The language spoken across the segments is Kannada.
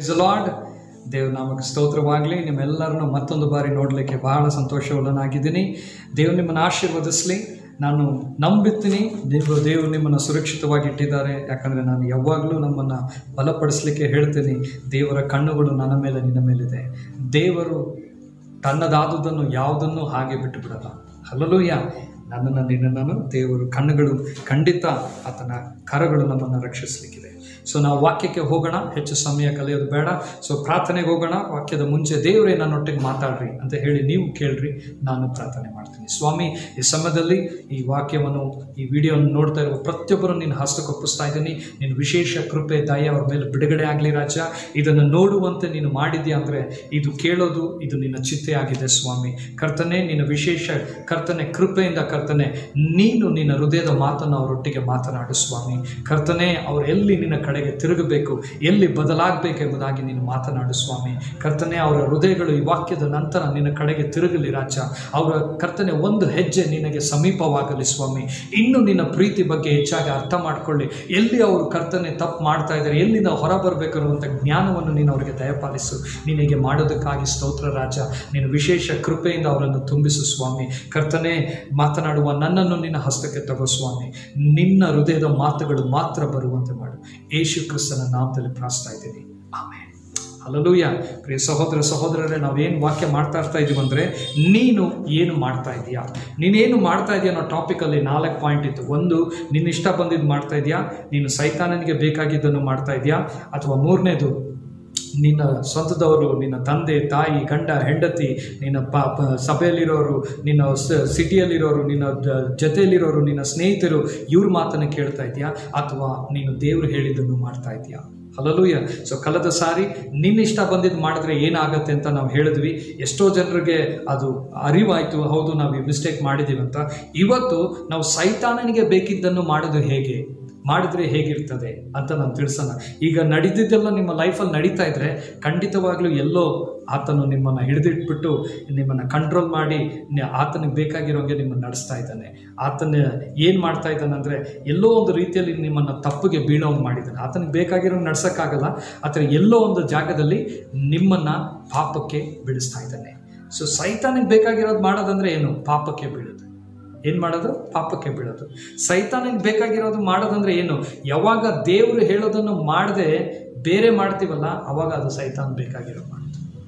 ಪ್ರೈಸ್ ಲಾರ್ಡ್ ದೇವ್ರ ನಾಮಕ್ಕೆ ಸ್ತೋತ್ರವಾಗಲಿ ನಿಮ್ಮೆಲ್ಲರನ್ನು ಮತ್ತೊಂದು ಬಾರಿ ನೋಡಲಿಕ್ಕೆ ಬಹಳ ಸಂತೋಷವುಳ್ಳನಾಗಿದ್ದೀನಿ ದೇವ್ರು ನಿಮ್ಮನ್ನು ಆಶೀರ್ವದಿಸಲಿ ನಾನು ನಂಬುತ್ತೀನಿ ನೀವು ದೇವರು ನಿಮ್ಮನ್ನು ಸುರಕ್ಷಿತವಾಗಿ ಇಟ್ಟಿದ್ದಾರೆ ಯಾಕಂದರೆ ನಾನು ಯಾವಾಗಲೂ ನಮ್ಮನ್ನು ಬಲಪಡಿಸಲಿಕ್ಕೆ ಹೇಳ್ತೀನಿ ದೇವರ ಕಣ್ಣುಗಳು ನನ್ನ ಮೇಲೆ ನಿನ್ನ ಮೇಲಿದೆ ದೇವರು ತನ್ನದಾದುದನ್ನು ಯಾವುದನ್ನು ಹಾಗೆ ಬಿಟ್ಟು ಬಿಡಲ್ಲ ಹಲಲೂಯ ನನ್ನನ್ನು ನಿನ್ನನ್ನು ದೇವರು ಕಣ್ಣುಗಳು ಖಂಡಿತ ಆತನ ಕರಗಳು ನಮ್ಮನ್ನು ರಕ್ಷಿಸಲಿಕ್ಕಿದೆ ಸೊ ನಾವು ವಾಕ್ಯಕ್ಕೆ ಹೋಗೋಣ ಹೆಚ್ಚು ಸಮಯ ಕಲಿಯೋದು ಬೇಡ ಸೊ ಪ್ರಾರ್ಥನೆಗೆ ಹೋಗೋಣ ವಾಕ್ಯದ ಮುಂಚೆ ದೇವರೇ ನನ್ನೊಟ್ಟಿಗೆ ಮಾತಾಡ್ರಿ ಅಂತ ಹೇಳಿ ನೀವು ಕೇಳ್ರಿ ನಾನು ಪ್ರಾರ್ಥನೆ ಮಾಡ್ತೀನಿ ಸ್ವಾಮಿ ಈ ಸಮಯದಲ್ಲಿ ಈ ವಾಕ್ಯವನ್ನು ಈ ವಿಡಿಯೋವನ್ನು ನೋಡ್ತಾ ಇರುವ ಪ್ರತಿಯೊಬ್ಬರು ನಿನ್ನ ಹಸ್ತಕ್ಕೆ ಒಪ್ಪಿಸ್ತಾ ಇದ್ದೀನಿ ನಿನ್ನ ವಿಶೇಷ ಕೃಪೆ ದಯ ಅವ್ರ ಮೇಲೆ ಬಿಡುಗಡೆ ಆಗಲಿ ರಾಜ ಇದನ್ನು ನೋಡುವಂತೆ ನೀನು ಮಾಡಿದ್ಯಾ ಅಂದರೆ ಇದು ಕೇಳೋದು ಇದು ನಿನ್ನ ಚಿತ್ತೆ ಆಗಿದೆ ಸ್ವಾಮಿ ಕರ್ತನೆ ನಿನ್ನ ವಿಶೇಷ ಕರ್ತನೆ ಕೃಪೆಯಿಂದ ಕರ್ತನೆ ನೀನು ನಿನ್ನ ಹೃದಯದ ಮಾತನ್ನು ಅವರೊಟ್ಟಿಗೆ ಮಾತನಾಡು ಸ್ವಾಮಿ ಕರ್ತನೆ ಅವರು ಎಲ್ಲಿ ನಿನ್ನ ಕಡೆಗೆ ತಿರುಗಬೇಕು ಎಲ್ಲಿ ಬದಲಾಗಬೇಕೆಂಬುದಾಗಿ ನೀನು ಮಾತನಾಡು ಸ್ವಾಮಿ ಕರ್ತನೆ ಅವರ ಹೃದಯಗಳು ಈ ವಾಕ್ಯದ ನಂತರ ನಿನ್ನ ಕಡೆಗೆ ತಿರುಗಲಿ ರಾಜ ಅವರ ಕರ್ತನೆ ಒಂದು ಹೆಜ್ಜೆ ನಿನಗೆ ಸಮೀಪವಾಗಲಿ ಸ್ವಾಮಿ ಇನ್ನು ನಿನ್ನ ಪ್ರೀತಿ ಬಗ್ಗೆ ಹೆಚ್ಚಾಗಿ ಅರ್ಥ ಮಾಡ್ಕೊಳ್ಳಿ ಎಲ್ಲಿ ಅವರು ಕರ್ತನೆ ತಪ್ಪು ಮಾಡ್ತಾ ಇದ್ದಾರೆ ಎಲ್ಲಿಂದ ಹೊರ ಬರಬೇಕು ಅನ್ನುವಂಥ ಜ್ಞಾನವನ್ನು ನೀನು ಅವರಿಗೆ ದಯಪಾಲಿಸು ನಿನಗೆ ಮಾಡೋದಕ್ಕಾಗಿ ಸ್ತೋತ್ರ ರಾಜ ನೀನು ವಿಶೇಷ ಕೃಪೆಯಿಂದ ಅವರನ್ನು ತುಂಬಿಸು ಸ್ವಾಮಿ ಕರ್ತನೆ ಮಾತನಾಡುವ ನನ್ನನ್ನು ನಿನ್ನ ಹಸ್ತಕ್ಕೆ ತಗೋ ಸ್ವಾಮಿ ನಿನ್ನ ಹೃದಯದ ಮಾತುಗಳು ಮಾತ್ರ ಬರುವಂತೆ ಮಾಡು ಯೇಸು ಕ್ರಿಸ್ತನ ನಾಮದಲ್ಲಿ ಪ್ರಾಸ್ತಾ ಇದ್ದೀನಿ ಆಮೇಲೆ ಅಲ್ಲಲೂಯ ಪ್ರಿಯ ಸಹೋದರ ಸಹೋದರರೇ ನಾವೇನು ವಾಕ್ಯ ಮಾಡ್ತಾ ಇರ್ತಾ ಇದೀವಿ ಅಂದರೆ ನೀನು ಏನು ಮಾಡ್ತಾ ಇದೀಯಾ ನೀನೇನು ಮಾಡ್ತಾ ಇದೆಯಾ ಅನ್ನೋ ಟಾಪಿಕಲ್ಲಿ ನಾಲ್ಕು ಪಾಯಿಂಟ್ ಇತ್ತು ಒಂದು ನಿನ್ನ ಇಷ್ಟ ಬಂದಿದ್ದು ಮಾಡ್ತಾ ಇದೆಯಾ ನೀನು ಸೈತಾನನಿಗೆ ಬೇಕಾಗಿದ್ದನ್ನು ಮಾಡ್ತಾ ಇದೆಯಾ ಅಥವಾ ಮೂರನೇದು ನಿನ್ನ ಸ್ವಂತದವರು ನಿನ್ನ ತಂದೆ ತಾಯಿ ಗಂಡ ಹೆಂಡತಿ ನಿನ್ನ ಪ ಪ- ಸಭೆಯಲ್ಲಿರೋರು ನಿನ್ನ ಸ- ಸಿಟಿಯಲ್ಲಿರೋರು ನಿನ್ನ ಜ- ಜೊತೆಯಲ್ಲಿರೋರು ನಿನ್ನ ಸ್ನೇಹಿತರು ಇವ್ರ ಮಾತನ್ನು ಕೇಳ್ತಾ ಇದೆಯಾ ಅಥವಾ ನೀನು ದೇವರು ಹೇಳಿದ್ದನ್ನು ಮಾಡ್ತಾ ಇದೆಯಾ ಅಲ್ಲಲೂಯ ಸೊ ಕಳೆದ ಸಾರಿ ನಿನ್ನ ಇಷ್ಟ ಬಂದಿದ್ದು ಮಾಡಿದ್ರೆ ಏನಾಗತ್ತೆ ಅಂತ ನಾವು ಹೇಳಿದ್ವಿ ಎಷ್ಟೋ ಜನರಿಗೆ ಅದು ಅರಿವಾಯಿತು ಹೌದು ನಾವು ಈ ಮಿಸ್ಟೇಕ್ ಮಾಡಿದ್ದೀವಿ ಅಂತ ಇವತ್ತು ನಾವು ಸೈತಾನನಿಗೆ ಬೇಕಿದ್ದನ್ನು ಮಾಡೋದು ಹೇಗೆ ಮಾಡಿದ್ರೆ ಹೇಗಿರ್ತದೆ ಅಂತ ನಾನು ತಿಳಿಸೋಣ ಈಗ ನಡೆದಿದ್ದೆಲ್ಲ ನಿಮ್ಮ ಲೈಫಲ್ಲಿ ನಡೀತಾ ಇದ್ರೆ ಖಂಡಿತವಾಗ್ಲೂ ಎಲ್ಲೋ ಆತನು ನಿಮ್ಮನ್ನು ಹಿಡಿದಿಟ್ಬಿಟ್ಟು ನಿಮ್ಮನ್ನು ಕಂಟ್ರೋಲ್ ಮಾಡಿ ನಿ- ಆತನಿಗೆ ಬೇಕಾಗಿರೋಂಗೆ ನಿಮ್ಮನ್ನು ನಡೆಸ್ತಾ ಇದ್ದಾನೆ ಆತನ ಏನು ಮಾಡ್ತಾ ಇದ್ದಾನೆ ಅಂದರೆ ಎಲ್ಲೋ ಒಂದು ರೀತಿಯಲ್ಲಿ ನಿಮ್ಮನ್ನು ತಪ್ಪಿಗೆ ಬೀಳೋಂಗೆ ಮಾಡಿದ್ದಾನೆ ಆತನಿಗೆ ಬೇಕಾಗಿರೋ ನಡ್ಸೋಕ್ಕಾಗಲ್ಲ ಆದರೆ ಎಲ್ಲೋ ಒಂದು ಜಾಗದಲ್ಲಿ ನಿಮ್ಮನ್ನು ಪಾಪಕ್ಕೆ ಬೀಳಿಸ್ತಾ ಇದ್ದಾನೆ ಸೊ ಸೈತಾನಿಗೆ ಬೇಕಾಗಿರೋದು ಮಾಡೋದಂದ್ರೆ ಏನು ಪಾಪಕ್ಕೆ ಬೀಳೋದು ಏನು ಮಾಡೋದು ಪಾಪಕ್ಕೆ ಬೀಳೋದು ಸೈತಾನಿಗೆ ಬೇಕಾಗಿರೋದು ಮಾಡೋದಂದ್ರೆ ಏನು ಯಾವಾಗ ದೇವರು ಹೇಳೋದನ್ನು ಮಾಡದೆ ಬೇರೆ ಮಾಡ್ತೀವಲ್ಲ ಅವಾಗ ಅದು ಸೈತಾನ್ ಬೇಕಾಗಿರೋ ಮಾಡೋದು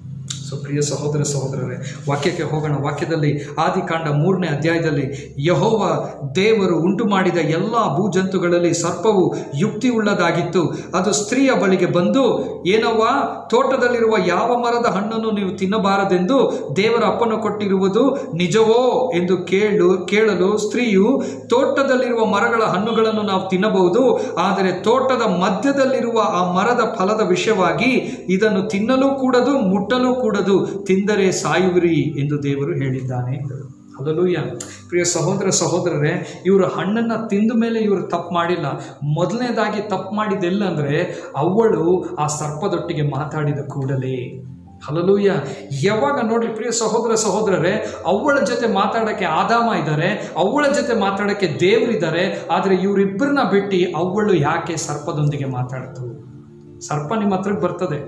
ಸೊ ಪ್ರಿಯ ಸಹೋದರ ಸಹೋದರರೇ ವಾಕ್ಯಕ್ಕೆ ಹೋಗೋಣ ವಾಕ್ಯದಲ್ಲಿ ಆದಿಕಾಂಡ ಮೂರನೇ ಅಧ್ಯಾಯದಲ್ಲಿ ಯಹೋವ ದೇವರು ಉಂಟು ಮಾಡಿದ ಎಲ್ಲ ಭೂಜಂತುಗಳಲ್ಲಿ ಸರ್ಪವು ಯುಕ್ತಿ ಉಳ್ಳದಾಗಿತ್ತು ಅದು ಸ್ತ್ರೀಯ ಬಳಿಗೆ ಬಂದು ಏನವ್ವ ತೋಟದಲ್ಲಿರುವ ಯಾವ ಮರದ ಹಣ್ಣನ್ನು ನೀವು ತಿನ್ನಬಾರದೆಂದು ದೇವರ ಅಪ್ಪನು ಕೊಟ್ಟಿರುವುದು ನಿಜವೋ ಎಂದು ಕೇಳು ಕೇಳಲು ಸ್ತ್ರೀಯು ತೋಟದಲ್ಲಿರುವ ಮರಗಳ ಹಣ್ಣುಗಳನ್ನು ನಾವು ತಿನ್ನಬಹುದು ಆದರೆ ತೋಟದ ಮಧ್ಯದಲ್ಲಿರುವ ಆ ಮರದ ಫಲದ ವಿಷಯವಾಗಿ ಇದನ್ನು ತಿನ್ನಲು ಕೂಡದು ಮುಟ್ಟಲು ಕೂಡದು ತಿಂದರೆ ಸಾಯುವಿರಿ ಎಂದು ದೇವರು ಹೇಳಿದ್ದಾನೆ ಎಂದರು ಅಲ್ಲೂಯ್ಯ ಪ್ರಿಯ ಸಹೋದರ ಸಹೋದರರೇ ಇವರು ಹಣ್ಣನ್ನು ತಿಂದ ಮೇಲೆ ಇವರು ತಪ್ಪು ಮಾಡಿಲ್ಲ ಮೊದಲನೇದಾಗಿ ತಪ್ಪು ಮಾಡಿದ್ದೆಲ್ಲ ಅಂದರೆ ಅವಳು ಆ ಸರ್ಪದೊಟ್ಟಿಗೆ ಮಾತಾಡಿದ ಕೂಡಲೇ ಹಲಲೂಯ ಯಾವಾಗ ನೋಡ್ರಿ ಪ್ರಿಯ ಸಹೋದರ ಸಹೋದರರೇ ಅವಳ ಜೊತೆ ಮಾತಾಡೋಕ್ಕೆ ಆದಾಮ ಇದ್ದಾರೆ ಅವಳ ಜೊತೆ ಮಾತಾಡೋಕ್ಕೆ ದೇವರಿದ್ದಾರೆ ಆದರೆ ಇವರಿಬ್ಬರನ್ನ ಬಿಟ್ಟು ಅವಳು ಯಾಕೆ ಸರ್ಪದೊಂದಿಗೆ ಮಾತಾಡ್ತು ಸರ್ಪ ನಿಮ್ಮ ಹತ್ರಕ್ಕೆ ಬರ್ತದೆ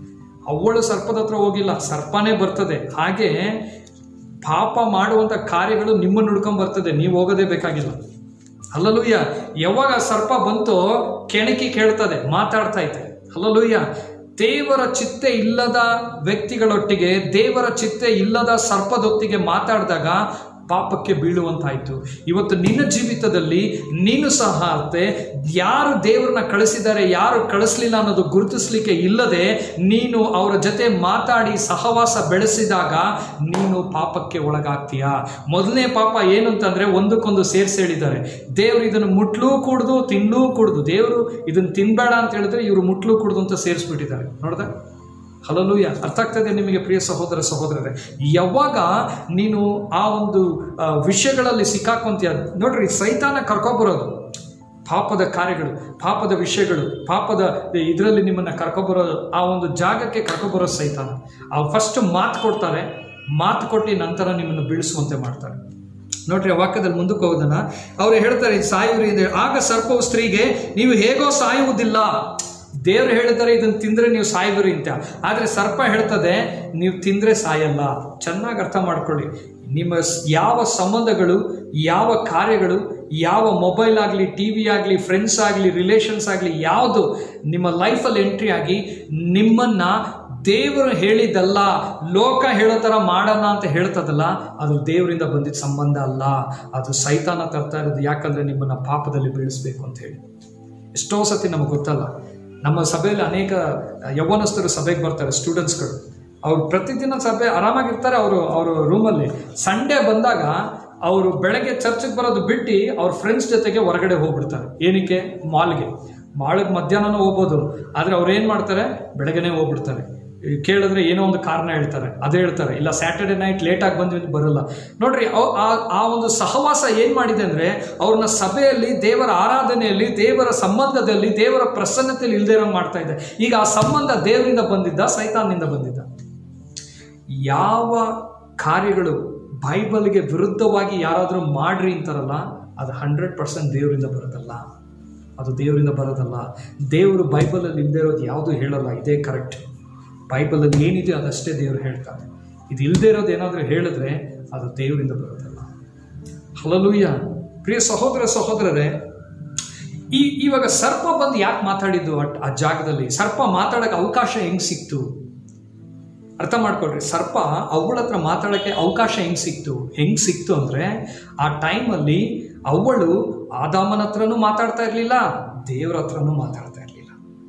ಅವಳು ಸರ್ಪದ ಹತ್ರ ಹೋಗಿಲ್ಲ ಸರ್ಪನೇ ಬರ್ತದೆ ಹಾಗೆ ಪಾಪ ಮಾಡುವಂಥ ಕಾರ್ಯಗಳು ನಿಮ್ಮನ್ನು ಹುಡ್ಕೊಂಡ್ ಬರ್ತದೆ ನೀವು ಹೋಗೋದೇ ಬೇಕಾಗಿಲ್ಲ ಅಲ್ಲಲೂಯ್ಯ ಯಾವಾಗ ಸರ್ಪ ಬಂತೋ ಕೆಣಕಿ ಕೇಳ್ತದೆ ಮಾತಾಡ್ತಾ ಐತೆ ಅಲ್ಲಲೂಯ್ಯ ದೇವರ ಚಿತ್ತೆ ಇಲ್ಲದ ವ್ಯಕ್ತಿಗಳೊಟ್ಟಿಗೆ ದೇವರ ಚಿತ್ತೆ ಇಲ್ಲದ ಸರ್ಪದೊತ್ತಿಗೆ ಮಾತಾಡಿದಾಗ ಪಾಪಕ್ಕೆ ಬೀಳುವಂತಾಯಿತು ಇವತ್ತು ನಿನ್ನ ಜೀವಿತದಲ್ಲಿ ನೀನು ಸಹ ಅತ್ತೆ ಯಾರು ದೇವರನ್ನ ಕಳಿಸಿದ್ದಾರೆ ಯಾರು ಕಳಿಸ್ಲಿಲ್ಲ ಅನ್ನೋದು ಗುರುತಿಸ್ಲಿಕ್ಕೆ ಇಲ್ಲದೆ ನೀನು ಅವರ ಜೊತೆ ಮಾತಾಡಿ ಸಹವಾಸ ಬೆಳೆಸಿದಾಗ ನೀನು ಪಾಪಕ್ಕೆ ಒಳಗಾಗ್ತೀಯಾ ಮೊದಲನೇ ಪಾಪ ಏನು ಅಂತಂದ್ರೆ ಒಂದಕ್ಕೊಂದು ಸೇರಿಸಿ ಹೇಳಿದ್ದಾರೆ ದೇವರು ಇದನ್ನು ಮುಟ್ಲೂ ಕೂಡ್ದು ತಿನ್ಲೂ ಕೂಡ್ದು ದೇವರು ಇದನ್ನು ತಿನ್ಬೇಡ ಅಂತ ಹೇಳಿದ್ರೆ ಇವರು ಮುಟ್ಲೂ ಕೂಡ್ದು ಅಂತ ಸೇರಿಸ್ಬಿಟ್ಟಿದ್ದಾರೆ ನೋಡ್ದ ಹಲಲೂಯ ಅರ್ಥ ಆಗ್ತದೆ ನಿಮಗೆ ಪ್ರಿಯ ಸಹೋದರ ಸಹೋದರರೇ ಯಾವಾಗ ನೀನು ಆ ಒಂದು ಆ, ವಿಷಯಗಳಲ್ಲಿ ಸಿಕ್ಕಾಕೊಂತೀಯ ನೋಡ್ರಿ ಸೈತಾನ ಕರ್ಕೊಬರೋದು ಪಾಪದ ಕಾರ್ಯಗಳು ಪಾಪದ ವಿಷಯಗಳು ಪಾಪದ ಇದರಲ್ಲಿ ನಿಮ್ಮನ್ನು ಕರ್ಕೊಬರೋದು ಆ ಒಂದು ಜಾಗಕ್ಕೆ ಕರ್ಕೊಬರೋ ಸೈತಾನ ಆ ಫಸ್ಟ್ ಮಾತು ಕೊಡ್ತಾರೆ ಮಾತು ಕೊಟ್ಟು ನಂತರ ನಿಮ್ಮನ್ನು ಬೀಳಿಸುವಂತೆ ಮಾಡ್ತಾರೆ ನೋಡ್ರಿ ಆ ವಾಕ್ಯದಲ್ಲಿ ಮುಂದಕ್ಕೆ ಹೋಗೋದನ್ನ ಅವ್ರು ಹೇಳ್ತಾರೆ ಸಾಯುವ್ರಿ ಇದೆ ಆಗ ಸರ್ಪವು ಸ್ತ್ರೀಗೆ ನೀವು ಹೇಗೋ ಸಾಯುವುದಿಲ್ಲ ದೇವರು ಹೇಳಿದರೆ ಇದನ್ನು ತಿಂದರೆ ನೀವು ಸಾಯ್ಬರಿ ಅಂತ ಆದರೆ ಸರ್ಪ ಹೇಳ್ತದೆ ನೀವು ತಿಂದರೆ ಸಾಯಲ್ಲ ಚೆನ್ನಾಗಿ ಅರ್ಥ ಮಾಡ್ಕೊಳ್ಳಿ ನಿಮ್ಮ ಸ್- ಯಾವ ಸಂಬಂಧಗಳು ಯಾವ ಕಾರ್ಯಗಳು ಯಾವ ಮೊಬೈಲ್ ಆಗಲಿ ಟಿ ವಿ ಆಗಲಿ ಫ್ರೆಂಡ್ಸ್ ಆಗಲಿ ರಿಲೇಷನ್ಸ್ ಆಗಲಿ ಯಾವುದು ನಿಮ್ಮ ಲೈಫಲ್ಲಿ ಎಂಟ್ರಿ ಆಗಿ ನಿಮ್ಮನ್ನು ದೇವರು ಹೇಳಿದ್ದಲ್ಲ ಲೋಕ ಹೇಳೋ ಥರ ಮಾಡೋಣ ಅಂತ ಹೇಳ್ತದಲ್ಲ ಅದು ದೇವರಿಂದ ಬಂದಿದ್ದ ಸಂಬಂಧ ಅಲ್ಲ ಅದು ಸೈತಾನ ತರ್ತಾ ಇರೋದು ಯಾಕಂದರೆ ನಿಮ್ಮನ್ನು ಪಾಪದಲ್ಲಿ ಬೀಳಿಸ್ಬೇಕು ಅಂತ ಹೇಳಿ ಎಷ್ಟೋ ಸತಿ ನಮಗೆ ಗೊತ್ತಲ್ಲ ನಮ್ಮ ಸಭೆಯಲ್ಲಿ ಅನೇಕ ಯೌವನಸ್ಥರು ಸಭೆಗೆ ಬರ್ತಾರೆ ಸ್ಟೂಡೆಂಟ್ಸ್ಗಳು ಅವ್ರು ಪ್ರತಿದಿನ ಸಭೆ ಆರಾಮಾಗಿರ್ತಾರೆ ಅವರು ಅವರು ರೂಮಲ್ಲಿ ಸಂಡೇ ಬಂದಾಗ ಅವರು ಬೆಳಗ್ಗೆ ಚರ್ಚ್ಗೆ ಬರೋದು ಬಿಟ್ಟು ಅವ್ರ ಫ್ರೆಂಡ್ಸ್ ಜೊತೆಗೆ ಹೊರಗಡೆ ಹೋಗ್ಬಿಡ್ತಾರೆ ಏನಕ್ಕೆ ಮಾಲ್ಗೆ ಮಾಳಿಗೆ ಮಧ್ಯಾಹ್ನನೂ ಹೋಗ್ಬೋದು ಆದರೆ ಅವ್ರು ಏನು ಮಾಡ್ತಾರೆ ಬೆಳಗ್ಗೆನೇ ಹೋಗ್ಬಿಡ್ತಾರೆ ಈ ಕೇಳಿದ್ರೆ ಏನೋ ಒಂದು ಕಾರಣ ಹೇಳ್ತಾರೆ ಅದೇ ಹೇಳ್ತಾರೆ ಇಲ್ಲ ಸ್ಯಾಟರ್ಡೆ ನೈಟ್ ಲೇಟಾಗಿ ಬಂದ್ವಿ ಅಂತ ಬರಲ್ಲ ನೋಡ್ರಿ ಅವ್- ಆ- ಆ ಒಂದು ಸಹವಾಸ ಏನು ಮಾಡಿದೆ ಅಂದರೆ ಅವ್ರನ್ನ ಸಭೆಯಲ್ಲಿ ದೇವರ ಆರಾಧನೆಯಲ್ಲಿ ದೇವರ ಸಂಬಂಧದಲ್ಲಿ ದೇವರ ಪ್ರಸನ್ನತೆಯಲ್ಲಿ ಇಲ್ದೇ ಇರೋಂಗ್ ಮಾಡ್ತಾ ಇದೆ ಈಗ ಆ ಸಂಬಂಧ ದೇವರಿಂದ ಬಂದಿದ್ದ ಸೈತಾನ್ನಿಂದ ಬಂದಿದ್ದ ಯಾವ ಕಾರ್ಯಗಳು ಬೈಬಲ್ಗೆ ವಿರುದ್ಧವಾಗಿ ಯಾರಾದರೂ ಮಾಡ್ರಿ ಅಂತಾರಲ್ಲ ಅದು ಹಂಡ್ರೆಡ್ ಪರ್ಸೆಂಟ್ ದೇವರಿಂದ ಬರೋದಲ್ಲ ಅದು ದೇವರಿಂದ ಬರೋದಲ್ಲ ದೇವರು ಬೈಬಲಲ್ಲಿ ಇಲ್ಲದೆ ಇರೋದು ಯಾವುದು ಹೇಳಲ್ಲ ಇದೇ ಕರೆಕ್ಟ್ ಬೈಬಲಲ್ಲಿ ಏನಿದೆ ಅದಷ್ಟೇ ದೇವರು ಹೇಳ್ತಾರೆ ಇದು ಇಲ್ಲದೆ ಇರೋದು ಏನಾದರೂ ಹೇಳಿದ್ರೆ ಅದು ದೇವರಿಂದ ಬರೋದಲ್ಲ ಹಲಲೂಯ್ಯ ಪ್ರಿಯ ಸಹೋದರ ಸಹೋದರರೇ ಈ ಇವಾಗ ಸರ್ಪ ಬಂದು ಯಾಕೆ ಮಾತಾಡಿದ್ದು ಅಟ್- ಆ ಜಾಗದಲ್ಲಿ ಸರ್ಪ ಮಾತಾಡೋಕೆ ಅವಕಾಶ ಹೆಂಗ್ ಸಿಕ್ತು ಅರ್ಥ ಮಾಡ್ಕೊಳ್ರಿ ಸರ್ಪ ಅವಳ ಹತ್ರ ಮಾತಾಡೋಕ್ಕೆ ಅವಕಾಶ ಹೆಂಗ್ ಸಿಕ್ತು ಹೆಂಗ್ ಸಿಕ್ತು ಅಂದರೆ ಆ ಟೈಮಲ್ಲಿ ಅವಳು ಆದಾಮನ ಹತ್ರನೂ ಮಾತಾಡ್ತಾ ಇರಲಿಲ್ಲ ದೇವ್ರ ಹತ್ರನೂ ಮಾತಾಡ್ತಾ ಇರಲಿಲ್ಲ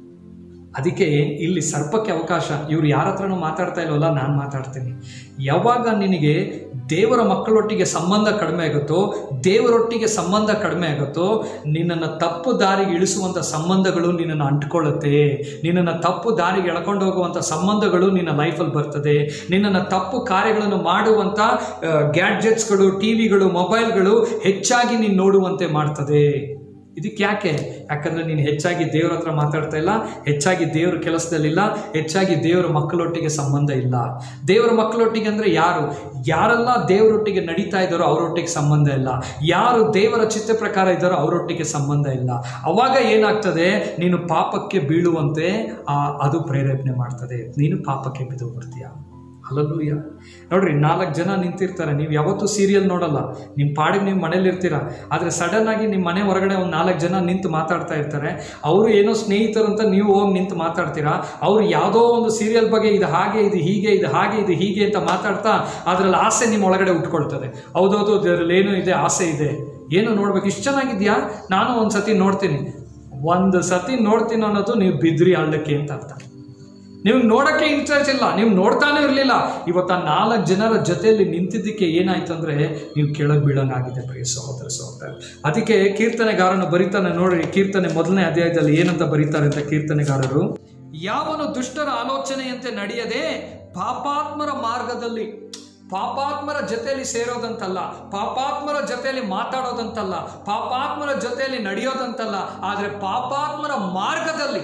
ಅದಕ್ಕೆ ಇಲ್ಲಿ ಸರ್ಪಕ್ಕೆ ಅವಕಾಶ ಇವ್ರು ಯಾರ ಹತ್ರನೂ ಮಾತಾಡ್ತಾ ಇಲ್ವಲ್ಲ ನಾನು ಮಾತಾಡ್ತೀನಿ ಯಾವಾಗ ನಿನಗೆ ದೇವರ ಮಕ್ಕಳೊಟ್ಟಿಗೆ ಸಂಬಂಧ ಕಡಿಮೆ ಆಗುತ್ತೋ ದೇವರೊಟ್ಟಿಗೆ ಸಂಬಂಧ ಕಡಿಮೆ ಆಗುತ್ತೋ ನಿನ್ನನ್ನು ತಪ್ಪು ದಾರಿಗೆ ಇಳಿಸುವಂಥ ಸಂಬಂಧಗಳು ನಿನ್ನನ್ನು ಅಂಟ್ಕೊಳ್ಳುತ್ತೆ ನಿನ್ನನ್ನು ತಪ್ಪು ದಾರಿಗೆ ಎಳ್ಕೊಂಡು ಹೋಗುವಂಥ ಸಂಬಂಧಗಳು ನಿನ್ನ ಲೈಫಲ್ಲಿ ಬರ್ತದೆ ನಿನ್ನನ್ನು ತಪ್ಪು ಕಾರ್ಯಗಳನ್ನು ಮಾಡುವಂಥ ಗ್ಯಾಡ್ಜೆಟ್ಸ್ಗಳು ಟಿ ವಿಗಳು ಮೊಬೈಲ್ಗಳು ಹೆಚ್ಚಾಗಿ ನೀನು ನೋಡುವಂತೆ ಮಾಡ್ತದೆ ಇದಕ್ಕೆ ಯಾಕೆ ಯಾಕಂದ್ರೆ ನೀನು ಹೆಚ್ಚಾಗಿ ದೇವ್ರ ಹತ್ರ ಮಾತಾಡ್ತಾ ಇಲ್ಲ ಹೆಚ್ಚಾಗಿ ದೇವ್ರ ಕೆಲಸದಲ್ಲಿಲ್ಲ ಹೆಚ್ಚಾಗಿ ದೇವರ ಮಕ್ಕಳೊಟ್ಟಿಗೆ ಸಂಬಂಧ ಇಲ್ಲ ದೇವರ ಮಕ್ಕಳೊಟ್ಟಿಗೆ ಅಂದ್ರೆ ಯಾರು ಯಾರೆಲ್ಲ ದೇವರೊಟ್ಟಿಗೆ ನಡೀತಾ ಇದ್ದಾರೋ ಅವರೊಟ್ಟಿಗೆ ಸಂಬಂಧ ಇಲ್ಲ ಯಾರು ದೇವರ ಚಿತ್ತ ಪ್ರಕಾರ ಇದ್ದಾರೋ ಅವರೊಟ್ಟಿಗೆ ಸಂಬಂಧ ಇಲ್ಲ ಅವಾಗ ಏನಾಗ್ತದೆ ನೀನು ಪಾಪಕ್ಕೆ ಬೀಳುವಂತೆ ಆ ಅದು ಪ್ರೇರೇಪಣೆ ಮಾಡ್ತದೆ ನೀನು ಪಾಪಕ್ಕೆ ಬಿದ್ದು ಬರ್ತೀಯ ಅಲ್ಲಲ್ಲೂಯ್ಯ ನೋಡ್ರಿ ನಾಲ್ಕು ಜನ ನಿಂತಿರ್ತಾರೆ ನೀವು ಯಾವತ್ತೂ ಸೀರಿಯಲ್ ನೋಡಲ್ಲ ನಿಮ್ಮ ಪಾಡಿಗೆ ನೀವು ಮನೇಲಿ ಇರ್ತೀರಾ ಆದರೆ ಸಡನ್ ಆಗಿ ನಿಮ್ಮ ಮನೆ ಹೊರಗಡೆ ಒಂದು ನಾಲ್ಕು ಜನ ನಿಂತು ಮಾತಾಡ್ತಾ ಇರ್ತಾರೆ ಅವರು ಏನೋ ಸ್ನೇಹಿತರು ಅಂತ ನೀವು ಹೋಗಿ ನಿಂತು ಮಾತಾಡ್ತೀರಾ ಅವ್ರು ಯಾವುದೋ ಒಂದು ಸೀರಿಯಲ್ ಬಗ್ಗೆ ಇದು ಹಾಗೆ ಇದು ಹೀಗೆ ಇದು ಹಾಗೆ ಇದು ಹೀಗೆ ಅಂತ ಮಾತಾಡ್ತಾ ಅದರಲ್ಲಿ ಆಸೆ ನಿಮ್ಮ ಒಳಗಡೆ ಉಟ್ಕೊಳ್ತದೆ ಹೌದೌದು ಅದರಲ್ಲಿ ಏನೋ ಇದೆ ಆಸೆ ಇದೆ ಏನು ನೋಡ್ಬೇಕು ಇಷ್ಟು ಚೆನ್ನಾಗಿದ್ಯಾ ನಾನು ಒಂದು ಸತಿ ನೋಡ್ತೀನಿ ಒಂದು ಸತಿ ನೋಡ್ತೀನಿ ಅನ್ನೋದು ನೀವು ಬಿದ್ರಿ ಹಳ್ಳಕ್ಕೆ ಅಂತ ಅರ್ಥ ನೀವು ನೋಡಕ್ಕೆ ಇಂಟ್ರೆಸ್ಟ್ ಇಲ್ಲ ನೀವು ನೋಡ್ತಾನೆ ಇರಲಿಲ್ಲ ಇವತ್ತು ಆ ನಾಲ್ಕು ಜನರ ಜೊತೆಯಲ್ಲಿ ನಿಂತಿದ್ದಕ್ಕೆ ಏನಾಯ್ತು ಅಂದ್ರೆ ನೀವು ಕೆಳಗೆ ಬೀಳಂಗಾಗಿದೆ ಪ್ರಿಯ ಸಹೋದರ ಸಹೋದರ ಅದಕ್ಕೆ ಕೀರ್ತನೆಗಾರನು ಬರೀತಾನೆ ನೋಡ್ರಿ ಕೀರ್ತನೆ ಮೊದಲನೇ ಅಧ್ಯಾಯದಲ್ಲಿ ಏನಂತ ಬರೀತಾರೆ ಅಂತ ಕೀರ್ತನೆಗಾರರು ಯಾವನು ದುಷ್ಟರ ಆಲೋಚನೆಯಂತೆ ನಡೆಯದೆ ಪಾಪಾತ್ಮರ ಮಾರ್ಗದಲ್ಲಿ ಪಾಪಾತ್ಮರ ಜೊತೆಯಲ್ಲಿ ಸೇರೋದಂತಲ್ಲ ಪಾಪಾತ್ಮರ ಜೊತೆಯಲ್ಲಿ ಮಾತಾಡೋದಂತಲ್ಲ ಪಾಪಾತ್ಮರ ಜೊತೆಯಲ್ಲಿ ನಡೆಯೋದಂತಲ್ಲ ಆದರೆ ಪಾಪಾತ್ಮರ ಮಾರ್ಗದಲ್ಲಿ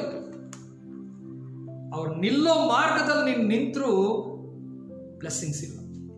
ಅವ್ರು ನಿಲ್ಲೋ ಮಾರ್ಗದಲ್ಲಿ ನೀನು ನಿಂತರೂ ಬ್ಲೆಸ್ಸಿಂಗ್ಸ್ ಇಲ್ಲ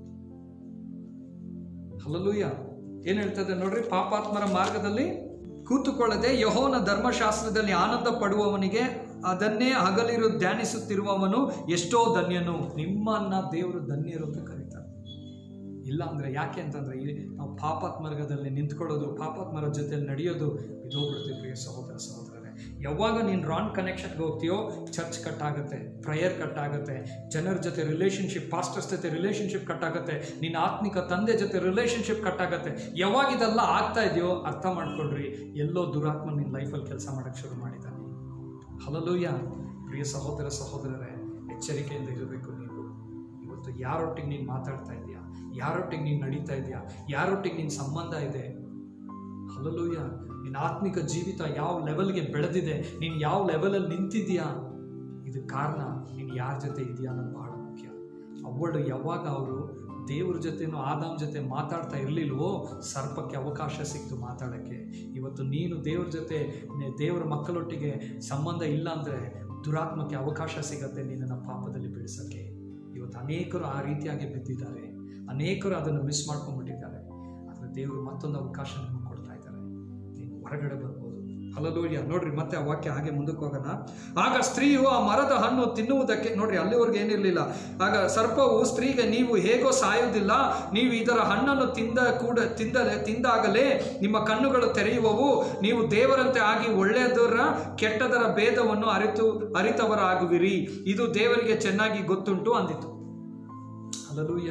ಹಲಲೂಯ ಏನ್ ಹೇಳ್ತದೆ ನೋಡ್ರಿ ಪಾಪಾತ್ಮರ ಮಾರ್ಗದಲ್ಲಿ ಕೂತುಕೊಳ್ಳದೆ ಯಹೋನ ಧರ್ಮಶಾಸ್ತ್ರದಲ್ಲಿ ಆನಂದ ಪಡುವವನಿಗೆ ಅದನ್ನೇ ಹಗಲಿರು ಧ್ಯಾನಿಸುತ್ತಿರುವವನು ಎಷ್ಟೋ ಧನ್ಯನು ನಿಮ್ಮನ್ನ ದೇವರು ಧನ್ಯರು ಅಂತ ಕರೀತಾರೆ ಇಲ್ಲ ಅಂದ್ರೆ ಯಾಕೆ ಅಂತಂದ್ರೆ ಈ ನಾವು ಪಾಪಾತ್ ಮಾರ್ಗದಲ್ಲಿ ನಿಂತ್ಕೊಳ್ಳೋದು ಪಾಪಾತ್ ಮರದ ಜೊತೆಲಿ ನಡೆಯೋದು ಇದೋಗ್ಬಿಡ್ತೀವಿ ಪ್ರಿಯ ಸಹೋದರ ಸಹೋದರರೇ ಯಾವಾಗ ನೀನು ರಾಂಗ್ ಕನೆಕ್ಷನ್ಗೆ ಹೋಗ್ತೀಯೋ ಚರ್ಚ್ ಕಟ್ ಆಗುತ್ತೆ ಪ್ರೇಯರ್ ಕಟ್ ಆಗುತ್ತೆ ಜನರ ಜೊತೆ ರಿಲೇಷನ್ಶಿಪ್ ಪಾಸ್ಟರ್ಸ್ ಜೊತೆ ರಿಲೇಷನ್ಶಿಪ್ ಕಟ್ ಆಗುತ್ತೆ ನಿನ್ನ ಆತ್ಮಿಕ ತಂದೆ ಜೊತೆ ರಿಲೇಷನ್ಶಿಪ್ ಕಟ್ ಆಗುತ್ತೆ ಯಾವಾಗ ಇದೆಲ್ಲ ಆಗ್ತಾ ಇದೆಯೋ ಅರ್ಥ ಮಾಡ್ಕೊಳ್ರಿ ಎಲ್ಲೋ ದುರಾತ್ಮ ನಿನ್ನ ಲೈಫಲ್ಲಿ ಕೆಲಸ ಮಾಡೋಕ್ಕೆ ಶುರು ಮಾಡಿದ್ದಾನೆ ಹಲಲೂಯ ಪ್ರಿಯ ಸಹೋದರ ಸಹೋದರರೇ ಎಚ್ಚರಿಕೆಯಿಂದ ಇರಬೇಕು ನೀವು ಇವತ್ತು ಯಾರೊಟ್ಟಿಗೆ ನೀನು ಮಾತಾಡ್ತಾ ಇದೆಯಾ ಯಾರೊಟ್ಟಿಗೆ ನೀನು ನಡೀತಾ ಇದೆಯಾ ಯಾರೊಟ್ಟಿಗೆ ನಿನ್ನ ಸಂಬಂಧ ಇದೆ ಹಲಲೂಯ ನಿನ್ನ ಆತ್ಮಿಕ ಜೀವಿತ ಯಾವ ಲೆವೆಲ್ಗೆ ಬೆಳೆದಿದೆ ನೀನು ಯಾವ ಲೆವೆಲಲ್ಲಿ ನಿಂತಿದ್ಯಾ ಇದು ಕಾರಣ ನೀನು ಯಾರ ಜೊತೆ ಇದೆಯಾ ಅನ್ನೋದು ಬಹಳ ಮುಖ್ಯ ಅವಳು ಯಾವಾಗ ಅವರು ದೇವ್ರ ಜೊತೆನೂ ಆದಾಮ್ ಜೊತೆ ಮಾತಾಡ್ತಾ ಇರಲಿಲ್ವೋ ಸರ್ಪಕ್ಕೆ ಅವಕಾಶ ಸಿಕ್ತು ಮಾತಾಡೋಕ್ಕೆ ಇವತ್ತು ನೀನು ದೇವ್ರ ಜೊತೆ ನೆ- ದೇವರ ಮಕ್ಕಳೊಟ್ಟಿಗೆ ಸಂಬಂಧ ಇಲ್ಲ ಅಂದರೆ ದುರಾತ್ಮಕ್ಕೆ ಅವಕಾಶ ಸಿಗತ್ತೆ ನಿನ್ನನ್ನು ಪಾಪದಲ್ಲಿ ಬೀಳಿಸೋಕ್ಕೆ ಇವತ್ತು ಅನೇಕರು ಆ ರೀತಿಯಾಗಿ ಬಿದ್ದಿದ್ದಾರೆ ಅನೇಕರು ಅದನ್ನು ಮಿಸ್ ಮಾಡ್ಕೊಂಡ್ಬಿಟ್ಟಿದ್ದಾರೆ ಆದರೆ ದೇವರು ಮತ್ತೊಂದು ಅವಕಾಶ ನಿಮಗೆ ಕೊಡ್ತಾ ಇದ್ದಾರೆ ನೀನು ಹೊರಗಡೆ ಬರ್ಬೋದು ಹಲಲೂಯ ನೋಡ್ರಿ ಮತ್ತೆ ಆ ವಾಕ್ಯ ಹಾಗೆ ಮುಂದಕ್ಕೆ ಹೋಗೋಣ ಆಗ ಸ್ತ್ರೀಯು ಆ ಮರದ ಹಣ್ಣು ತಿನ್ನುವುದಕ್ಕೆ ನೋಡ್ರಿ ಅಲ್ಲಿವರೆಗೆ ಏನಿರಲಿಲ್ಲ ಆಗ ಸರ್ಪವು ಸ್ತ್ರೀಗೆ ನೀವು ಹೇಗೋ ಸಾಯುವುದಿಲ್ಲ ನೀವು ಇದರ ಹಣ್ಣನ್ನು ತಿಂದ ಕೂಡ ತಿಂದಲೆ ತಿಂದಾಗಲೇ ನಿಮ್ಮ ಕಣ್ಣುಗಳು ತೆರೆಯುವವು ನೀವು ದೇವರಂತೆ ಆಗಿ ಒಳ್ಳೆಯದರ ಕೆಟ್ಟದರ ಭೇದವನ್ನು ಅರಿತು ಅರಿತವರಾಗುವಿರಿ ಇದು ದೇವರಿಗೆ ಚೆನ್ನಾಗಿ ಗೊತ್ತುಂಟು ಅಂದಿತು ಹಲಲೂಯ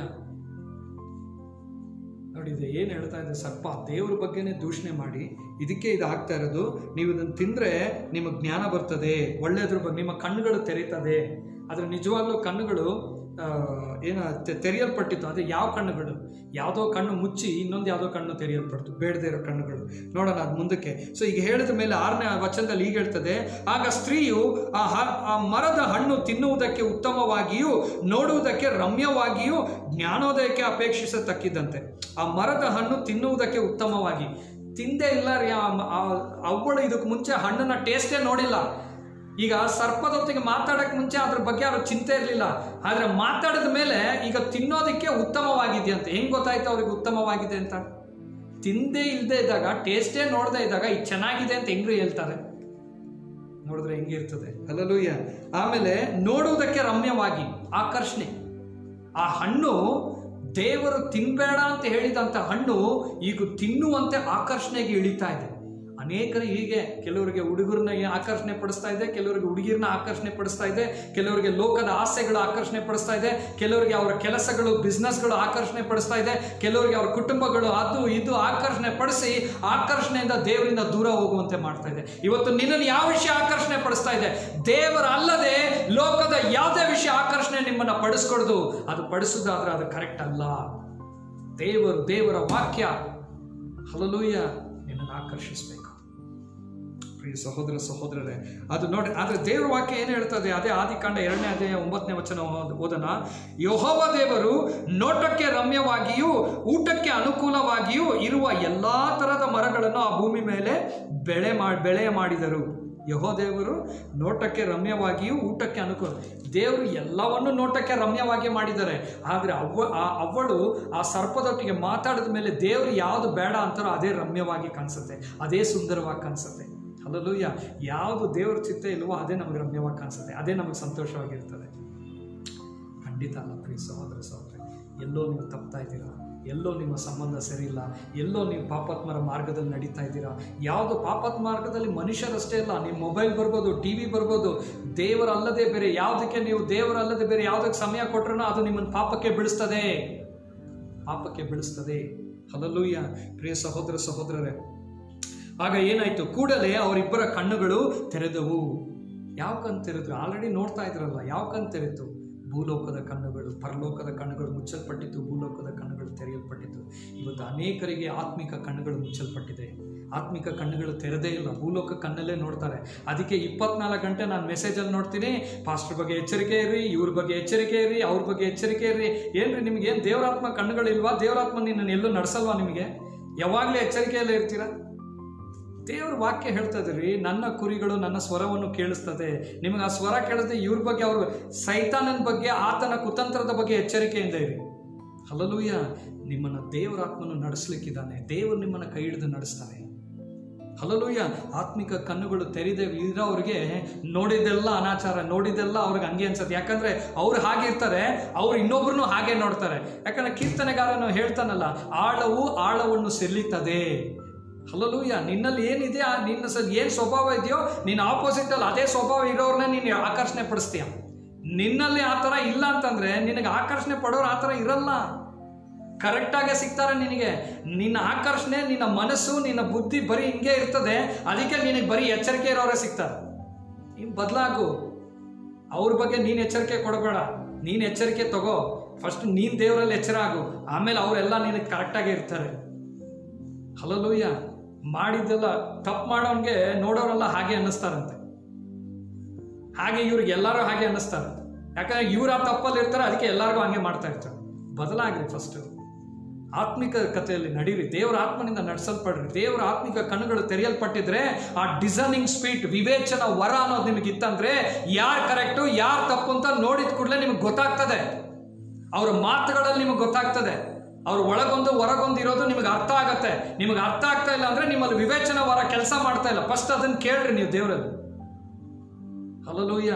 ನೋಡಿ ಇದು ಏನು ಹೇಳ್ತಾ ಇದೆ ಸರ್ಪ ದೇವ್ರ ಬಗ್ಗೆನೇ ದೂಷಣೆ ಮಾಡಿ ಇದಕ್ಕೆ ಇದು ಆಗ್ತಾ ಇರೋದು ನೀವು ಇದನ್ನು ತಿಂದರೆ ನಿಮಗೆ ಜ್ಞಾನ ಬರ್ತದೆ ಒಳ್ಳೆಯದ್ರ ಬಗ್ಗೆ ನಿಮ್ಮ ಕಣ್ಣುಗಳು ತೆರೀತದೆ ಆದರೆ ನಿಜವಾಗ್ಲೂ ಕಣ್ಣುಗಳು ಆ, ಏನ ತೆ- ತೆರೆಯಲ್ಪಟ್ಟಿತ್ತು ಅದೇ ಯಾವ ಕಣ್ಣುಗಳು ಯಾವುದೋ ಕಣ್ಣು ಮುಚ್ಚಿ ಇನ್ನೊಂದು ಯಾವುದೋ ಕಣ್ಣು ತೆರೆಯಲ್ಪಡ್ತು ಬೇಡದೇ ಇರೋ ಕಣ್ಣುಗಳು ನೋಡೋಣ ಅದು ಮುಂದಕ್ಕೆ ಸೊ ಈಗ ಹೇಳಿದ ಮೇಲೆ ಆರನೇ ವಚನದಲ್ಲಿ ಈಗ ಹೇಳ್ತದೆ ಆಗ ಸ್ತ್ರೀಯು ಆ ಹ- ಆ ಮರದ ಹಣ್ಣು ತಿನ್ನುವುದಕ್ಕೆ ಉತ್ತಮವಾಗಿಯೂ ನೋಡುವುದಕ್ಕೆ ರಮ್ಯವಾಗಿಯೂ ಜ್ಞಾನೋದಯಕ್ಕೆ ಅಪೇಕ್ಷಿಸತಕ್ಕಿದ್ದಂತೆ ಆ ಮರದ ಹಣ್ಣು ತಿನ್ನುವುದಕ್ಕೆ ಉತ್ತಮವಾಗಿ ತಿಂದೇ ಇಲ್ಲ ರೀ ಆ- ಆ- ಅವಳು ಇದಕ್ಕೆ ಮುಂಚೆ ಹಣ್ಣನ್ನ ಟೇಸ್ಟೇ ನೋಡಿಲ್ಲ ಈಗ ಸರ್ಪದೊತ್ತಿಗೆ ಮಾತಾಡಕ್ ಮುಂಚೆ ಅದ್ರ ಬಗ್ಗೆ ಅವ್ರ ಚಿಂತೆ ಇರಲಿಲ್ಲ ಆದ್ರೆ ಮಾತಾಡಿದ ಮೇಲೆ ಈಗ ತಿನ್ನೋದಕ್ಕೆ ಉತ್ತಮವಾಗಿದೆಯಂತೆ ಹೆಂಗ್ ಗೊತ್ತಾಯ್ತು ಅವ್ರಿಗೆ ಉತ್ತಮವಾಗಿದೆ ಅಂತ ತಿಂದೇ ಇಲ್ಲದೆ ಇದ್ದಾಗ ಟೇಸ್ಟೇ ನೋಡದೆ ಇದ್ದಾಗ ಇದು ಚೆನ್ನಾಗಿದೆ ಅಂತ ಹೆಂಗ್ರಿ ಹೇಳ್ತಾರೆ ನೋಡಿದ್ರೆ ಹೆಂಗಿರ್ತದೆ ಅಲ್ಲಲೂಯ್ಯ ಆಮೇಲೆ ನೋಡುವುದಕ್ಕೆ ರಮ್ಯವಾಗಿ ಆಕರ್ಷಣೆ ಆ ಹಣ್ಣು ದೇವರು ತಿನ್ಬೇಡ ಅಂತ ಹೇಳಿದಂಥ ಹಣ್ಣು ಈಗ ತಿನ್ನುವಂತೆ ಆಕರ್ಷಣೆಗೆ ಇಳಿತಾ ಇದೆ ಅನೇಕರು ಹೀಗೆ ಕೆಲವರಿಗೆ ಹುಡುಗರನ್ನ ಆಕರ್ಷಣೆ ಪಡಿಸ್ತಾ ಇದೆ ಕೆಲವರಿಗೆ ಹುಡುಗಿರನ್ನ ಆಕರ್ಷಣೆ ಪಡಿಸ್ತಾ ಇದೆ ಕೆಲವರಿಗೆ ಲೋಕದ ಆಸೆಗಳು ಆಕರ್ಷಣೆ ಪಡಿಸ್ತಾ ಇದೆ ಕೆಲವರಿಗೆ ಅವರ ಕೆಲಸಗಳು ಬಿಸ್ನೆಸ್ಗಳು ಆಕರ್ಷಣೆ ಪಡಿಸ್ತಾ ಇದೆ ಕೆಲವರಿಗೆ ಅವರ ಕುಟುಂಬಗಳು ಅದು ಇದು ಆಕರ್ಷಣೆ ಪಡಿಸಿ ಆಕರ್ಷಣೆಯಿಂದ ದೇವರಿಂದ ದೂರ ಹೋಗುವಂತೆ ಮಾಡ್ತಾ ಇದೆ ಇವತ್ತು ನಿನ್ನನ್ನು ಯಾವ ವಿಷಯ ಆಕರ್ಷಣೆ ಪಡಿಸ್ತಾ ಇದೆ ದೇವರ ಅಲ್ಲದೆ ಲೋಕದ ಯಾವುದೇ ವಿಷಯ ಆಕರ್ಷಣೆ ನಿಮ್ಮನ್ನ ಪಡಿಸ್ಕೊಡ್ದು ಅದು ಪಡಿಸೋದಾದ್ರೆ ಅದು ಕರೆಕ್ಟ್ ಅಲ್ಲ ದೇವರು ದೇವರ ವಾಕ್ಯ ಹಲಲೂಯ ನಿನ್ನನ್ನು ಆಕರ್ಷಿಸಬೇಕು ಪ್ರಿಯ ಸಹೋದರ ಸಹೋದರರೇ ಅದು ನೋಡಿ ಆದ್ರೆ ದೇವರ ವಾಕ್ಯ ಏನು ಹೇಳ್ತದೆ ಅದೇ ಆದಿಕಾಂಡ ಎರಡನೇ ಅಧ್ಯಾಯ ಒಂಬತ್ತನೇ ವಚನ ಓದ್- ಓದೋಣ ಯಹೋವ ದೇವರು ನೋಟಕ್ಕೆ ರಮ್ಯವಾಗಿಯೂ ಊಟಕ್ಕೆ ಅನುಕೂಲವಾಗಿಯೂ ಇರುವ ಎಲ್ಲಾ ತರದ ಮರಗಳನ್ನು ಆ ಭೂಮಿ ಮೇಲೆ ಬೆಳೆ ಮಾಡಿ ಬೆಳೆ ಮಾಡಿದರು ಯಹೋ ದೇವರು ನೋಟಕ್ಕೆ ರಮ್ಯವಾಗಿಯೂ ಊಟಕ್ಕೆ ಅನುಕೂಲ ದೇವರು ಎಲ್ಲವನ್ನು ನೋಟಕ್ಕೆ ರಮ್ಯವಾಗಿ ಮಾಡಿದ್ದಾರೆ ಆದರೆ ಅವ್ವ ಆ ಅವಳು ಆ ಸರ್ಪದೊಟ್ಟಿಗೆ ಮಾತಾಡಿದ ಮೇಲೆ ದೇವರು ಯಾವುದು ಬೇಡ ಅಂತಾರೋ ಅದೇ ರಮ್ಯವಾಗಿ ಕಾಣಿಸುತ್ತೆ ಅದೇ ಸುಂದರವಾಗಿ ಕಾಣಿಸುತ್ತೆ ಅಲ್ಲೂಯ್ಯ ಯಾವುದು ದೇವ್ರ ಚಿತ್ತ ಇಲ್ವೋ ಅದೇ ನಮಗೆ ರಮ್ಯವಾಗಿ ಕಾಣಿಸುತ್ತೆ ಅದೇ ನಮಗೆ ಸಂತೋಷವಾಗಿರ್ತದೆ ಖಂಡಿತ ಅಲ್ಲ ಪ್ರಿಯ ಸಹೋದರ ಸಹೋದರಿ ಎಲ್ಲೋ ನೀವು ತಪ್ತಾ ಇದ್ದೀರಾ ಎಲ್ಲೋ ನಿಮ್ಮ ಸಂಬಂಧ ಸರಿಯಿಲ್ಲ ಎಲ್ಲೋ ನೀವು ಪಾಪಾತ್ಮರ ಮಾರ್ಗದಲ್ಲಿ ನಡೀತಾ ಇದ್ದೀರಾ ಯಾವುದು ಪಾಪಾತ್ ಮಾರ್ಗದಲ್ಲಿ ಮನುಷ್ಯರಷ್ಟೇ ಇಲ್ಲ ನಿಮ್ಮ ಮೊಬೈಲ್ ಬರ್ಬೋದು ಟಿ ವಿ ಬರ್ಬೋದು ದೇವರಲ್ಲದೆ ಬೇರೆ ಯಾವುದಕ್ಕೆ ನೀವು ದೇವರಲ್ಲದೆ ಬೇರೆ ಯಾವುದಕ್ಕೆ ಸಮಯ ಕೊಟ್ರೂ ಅದು ನಿಮ್ಮನ್ನು ಪಾಪಕ್ಕೆ ಬೀಳಿಸ್ತದೆ ಪಾಪಕ್ಕೆ ಬೀಳಿಸ್ತದೆ ಹಲಲೂಯ್ಯ ಪ್ರಿಯ ಸಹೋದರ ಸಹೋದರರೇ ಆಗ ಏನಾಯ್ತು ಕೂಡಲೇ ಅವರಿಬ್ಬರ ಕಣ್ಣುಗಳು ತೆರೆದವು ಯಾವ ಕಣ್ಣು ತೆರೆದ್ರು ಆಲ್ರೆಡಿ ನೋಡ್ತಾ ಇದ್ರಲ್ಲ ಯಾವ ಕಣ್ಣು ತೆರೆತು ಭೂಲೋಕದ ಕಣ್ಣುಗಳು ಪರಲೋಕದ ಕಣ್ಣುಗಳು ಮುಚ್ಚಲ್ಪಟ್ಟಿತ್ತು ಭೂಲೋಕದ ಕಣ್ಣುಗಳು ತೆರೆಯಲ್ಪಟ್ಟಿತ್ತು ಇವತ್ತು ಅನೇಕರಿಗೆ ಆತ್ಮಿಕ ಕಣ್ಣುಗಳು ಮುಚ್ಚಲ್ಪಟ್ಟಿದೆ ಆತ್ಮಿಕ ಕಣ್ಣುಗಳು ತೆರೆದೇ ಇಲ್ಲ ಭೂಲೋಕ ಕಣ್ಣಲ್ಲೇ ನೋಡ್ತಾರೆ ಅದಕ್ಕೆ ಇಪ್ಪತ್ನಾಲ್ಕು ಗಂಟೆ ನಾನು ಮೆಸೇಜಲ್ಲಿ ನೋಡ್ತೀನಿ ಪಾಸ್ಟರ್ ಬಗ್ಗೆ ಎಚ್ಚರಿಕೆ ಇರ್ರಿ ಇವ್ರ ಬಗ್ಗೆ ಎಚ್ಚರಿಕೆ ಇರ್ರಿ ಅವ್ರ ಬಗ್ಗೆ ಎಚ್ಚರಿಕೆ ಇರ್ರಿ ಏನ್ರಿ ನಿಮ್ಗೆ ಏನು ದೇವರಾತ್ಮ ಕಣ್ಣುಗಳಿಲ್ವಾ ದೇವರಾತ್ಮ ನಿನ್ನನ್ನು ಎಲ್ಲೂ ನಡೆಸಲ್ವಾ ನಿಮಗೆ ಯಾವಾಗಲೇ ಎಚ್ಚರಿಕೆಯಲ್ಲೇ ಇರ್ತೀರಾ ದೇವ್ರ ವಾಕ್ಯ ಹೇಳ್ತದೆ ರೀ ನನ್ನ ಕುರಿಗಳು ನನ್ನ ಸ್ವರವನ್ನು ಕೇಳಿಸ್ತದೆ ನಿಮಗೆ ಆ ಸ್ವರ ಕೇಳಿದ್ರೆ ಇವ್ರ ಬಗ್ಗೆ ಅವ್ರ ಸೈತಾನನ ಬಗ್ಗೆ ಆತನ ಕುತಂತ್ರದ ಬಗ್ಗೆ ಎಚ್ಚರಿಕೆಯಿಂದ ಇರಿ ಹಲಲೂಯ ನಿಮ್ಮನ್ನು ದೇವರಾತ್ಮನು ನಡೆಸ್ಲಿಕ್ಕಿದ್ದಾನೆ ದೇವರು ನಿಮ್ಮನ್ನು ಕೈ ಹಿಡಿದು ನಡೆಸ್ತಾನೆ ಹಲಲೂಯ ಆತ್ಮಿಕ ಕಣ್ಣುಗಳು ತೆರೆದೇ ಇರೋರಿಗೆ ನೋಡಿದ್ದೆಲ್ಲ ಅನಾಚಾರ ನೋಡಿದ್ದೆಲ್ಲ ಅವ್ರಿಗೆ ಹಂಗೆ ಅನ್ಸುತ್ತೆ ಯಾಕಂದ್ರೆ ಅವ್ರು ಹಾಗೆ ಇರ್ತಾರೆ ಅವ್ರು ಇನ್ನೊಬ್ರನ್ನು ಹಾಗೆ ನೋಡ್ತಾರೆ ಯಾಕಂದ್ರೆ ಕೀರ್ತನೆಗಾರನು ಹೇಳ್ತಾನಲ್ಲ ಆಳವು ಆಳವನ್ನು ಸೆಲ್ಲೀತದೆ ಹಲಲೂಯ ನಿನ್ನಲ್ಲಿ ಏನಿದೆ ಆ ನಿನ್ನ ಸ ಏನು ಸ್ವಭಾವ ಇದೆಯೋ ನಿನ್ನ ಆಪೋಸಿಟ್ ಅಲ್ಲಿ ಅದೇ ಸ್ವಭಾವ ಇರೋರ್ನೇ ನೀನು ಆಕರ್ಷಣೆ ಪಡಿಸ್ತೀಯ ನಿನ್ನಲ್ಲಿ ಆ ಥರ ಇಲ್ಲ ಅಂತಂದ್ರೆ ನಿನಗೆ ಆಕರ್ಷಣೆ ಪಡೋರು ಆ ಥರ ಇರಲ್ಲ ಕರೆಕ್ಟಾಗೆ ಸಿಗ್ತಾರೆ ನಿನಗೆ ನಿನ್ನ ಆಕರ್ಷಣೆ ನಿನ್ನ ಮನಸ್ಸು ನಿನ್ನ ಬುದ್ಧಿ ಬರೀ ಹಿಂಗೆ ಇರ್ತದೆ ಅದಕ್ಕೆ ನಿನಗೆ ಬರೀ ಎಚ್ಚರಿಕೆ ಇರೋರೇ ಸಿಗ್ತಾರೆ ನೀನು ಬದಲಾಗು ಅವ್ರ ಬಗ್ಗೆ ನೀನು ಎಚ್ಚರಿಕೆ ಕೊಡಬೇಡ ನೀನು ಎಚ್ಚರಿಕೆ ತಗೋ ಫಸ್ಟ್ ನೀನು ದೇವರಲ್ಲಿ ಎಚ್ಚರ ಆಗು ಆಮೇಲೆ ಅವರೆಲ್ಲ ನಿನಗೆ ಕರೆಕ್ಟಾಗಿ ಇರ್ತಾರೆ ಹಲಲೂಯ್ಯ ಮಾಡಿದ್ದೆಲ್ಲ ತಪ್ಪು ಮಾಡೋನ್ಗೆ ನೋಡೋರೆಲ್ಲ ಹಾಗೆ ಅನ್ನಿಸ್ತಾರಂತೆ ಹಾಗೆ ಇವ್ರಿಗೆ ಎಲ್ಲರೂ ಹಾಗೆ ಅನ್ನಿಸ್ತಾರೆ ಯಾಕಂದ್ರೆ ಇವ್ರು ಆ ತಪ್ಪಲ್ಲಿ ಇರ್ತಾರೆ ಅದಕ್ಕೆ ಎಲ್ಲರಿಗೂ ಹಂಗೆ ಮಾಡ್ತಾ ಇರ್ತಾರೆ ಬದಲಾಗ್ರಿ ಫಸ್ಟ್ ಆತ್ಮಿಕ ಕಥೆಯಲ್ಲಿ ನಡೀರಿ ದೇವರ ಆತ್ಮನಿಂದ ನಡೆಸಲ್ಪಡ್ರಿ ದೇವರ ಆತ್ಮಿಕ ಕಣ್ಣುಗಳು ತೆರೆಯಲ್ಪಟ್ಟಿದ್ರೆ ಆ ಡಿಸೈನಿಂಗ್ ಸ್ಪೀಟ್ ವಿವೇಚನ ವರ ಅನ್ನೋದು ನಿಮಗೆ ಇತ್ತಂದ್ರೆ ಯಾರು ಕರೆಕ್ಟು ಯಾರು ತಪ್ಪು ಅಂತ ನೋಡಿದ ಕೂಡಲೇ ನಿಮಗೆ ಗೊತ್ತಾಗ್ತದೆ ಅವರ ಮಾತುಗಳಲ್ಲಿ ನಿಮಗೆ ಗೊತ್ತಾಗ್ತದೆ ಅವ್ರು ಒಳಗೊಂದು ಹೊರಗೊಂದು ಇರೋದು ನಿಮಗೆ ಅರ್ಥ ಆಗತ್ತೆ ನಿಮಗೆ ಅರ್ಥ ಆಗ್ತಾ ಇಲ್ಲ ಅಂದ್ರೆ ನಿಮ್ಮಲ್ಲಿ ವಿವೇಚನ ವರ ಕೆಲಸ ಮಾಡ್ತಾ ಇಲ್ಲ ಫಸ್ಟ್ ಅದನ್ನ ಕೇಳ್ರಿ ನೀವು ದೇವರಲ್ಲಿ ಹಲಲೂಯ್ಯ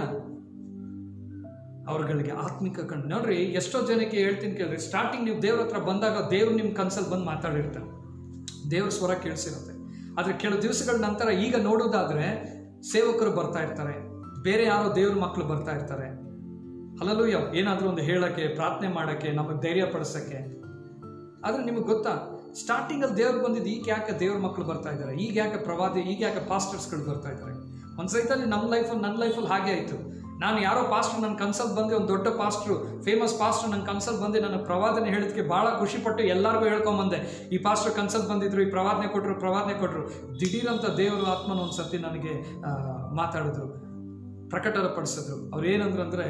ಅವ್ರಗಳಿಗೆ ಆತ್ಮಿಕ ಕಣ್ಣು ನೋಡ್ರಿ ಎಷ್ಟೋ ಜನಕ್ಕೆ ಹೇಳ್ತೀನಿ ಕೇಳ್ರಿ ಸ್ಟಾರ್ಟಿಂಗ್ ನೀವು ದೇವ್ರ ಹತ್ರ ಬಂದಾಗ ದೇವ್ರು ನಿಮ್ಮ ಕನ್ಸಲ್ಲಿ ಬಂದು ಮಾತಾಡಿರ್ತಾರೆ ದೇವ್ರ ಸ್ವರ ಕೇಳಿಸಿರುತ್ತೆ ಆದರೆ ಕೆಲವು ದಿವಸಗಳ ನಂತರ ಈಗ ನೋಡೋದಾದ್ರೆ ಸೇವಕರು ಬರ್ತಾ ಇರ್ತಾರೆ ಬೇರೆ ಯಾರೋ ದೇವ್ರ ಮಕ್ಕಳು ಬರ್ತಾ ಇರ್ತಾರೆ ಹಲಲು ಏನಾದರೂ ಒಂದು ಹೇಳಕ್ಕೆ ಪ್ರಾರ್ಥನೆ ಮಾಡೋಕ್ಕೆ ನಮಗೆ ಧೈರ್ಯ ಪಡಿಸೋಕ್ಕೆ ಆದ್ರೆ ನಿಮಗೆ ಗೊತ್ತಾ ಸ್ಟಾರ್ಟಿಂಗಲ್ಲಿ ದೇವ್ರು ಬಂದಿದ್ದು ಈಗ ಯಾಕೆ ದೇವ್ರ ಮಕ್ಕಳು ಬರ್ತಾ ಇದ್ದಾರೆ ಈಗ ಯಾಕೆ ಪ್ರವಾದಿ ಈಗ ಯಾಕೆ ಪಾಸ್ಟರ್ಸ್ಗಳು ಬರ್ತಾ ಇದ್ದಾರೆ ಒಂದು ಸೈತಲ್ಲಿ ನಮ್ಮ ಲೈಫಲ್ಲಿ ನನ್ನ ಲೈಫಲ್ಲಿ ಹಾಗೆ ಆಯಿತು ನಾನು ಯಾರೋ ಪಾಸ್ಟರ್ ನನ್ನ ಕನ್ಸಲ್ ಬಂದು ಒಂದು ದೊಡ್ಡ ಪಾಸ್ಟ್ರು ಫೇಮಸ್ ಪಾಸ್ಟರ್ ನನ್ನ ಕನ್ಸಲ್ ಬಂದು ನನ್ನ ಪ್ರವಾದನೆ ಹೇಳಿದಕ್ಕೆ ಭಾಳ ಖುಷಿಪಟ್ಟು ಎಲ್ಲರಿಗೂ ಹೇಳ್ಕೊಂಬಂದೆ ಈ ಪಾಸ್ಟರ್ ಕನ್ಸಲ್ ಬಂದಿದ್ರು ಈ ಪ್ರವಾದನೆ ಕೊಟ್ಟರು ಪ್ರವಾದನೆ ಕೊಟ್ಟರು ದಿಢೀರಂತ ದೇವರು ಆತ್ಮನ ಒಂದು ಸತಿ ನನಗೆ ಆ, ಮಾತಾಡಿದ್ರು ಪ್ರಕಟನ ಪಡಿಸಿದ್ರು ಅವ್ರು ಏನಂದ್ರು ಅಂದರೆ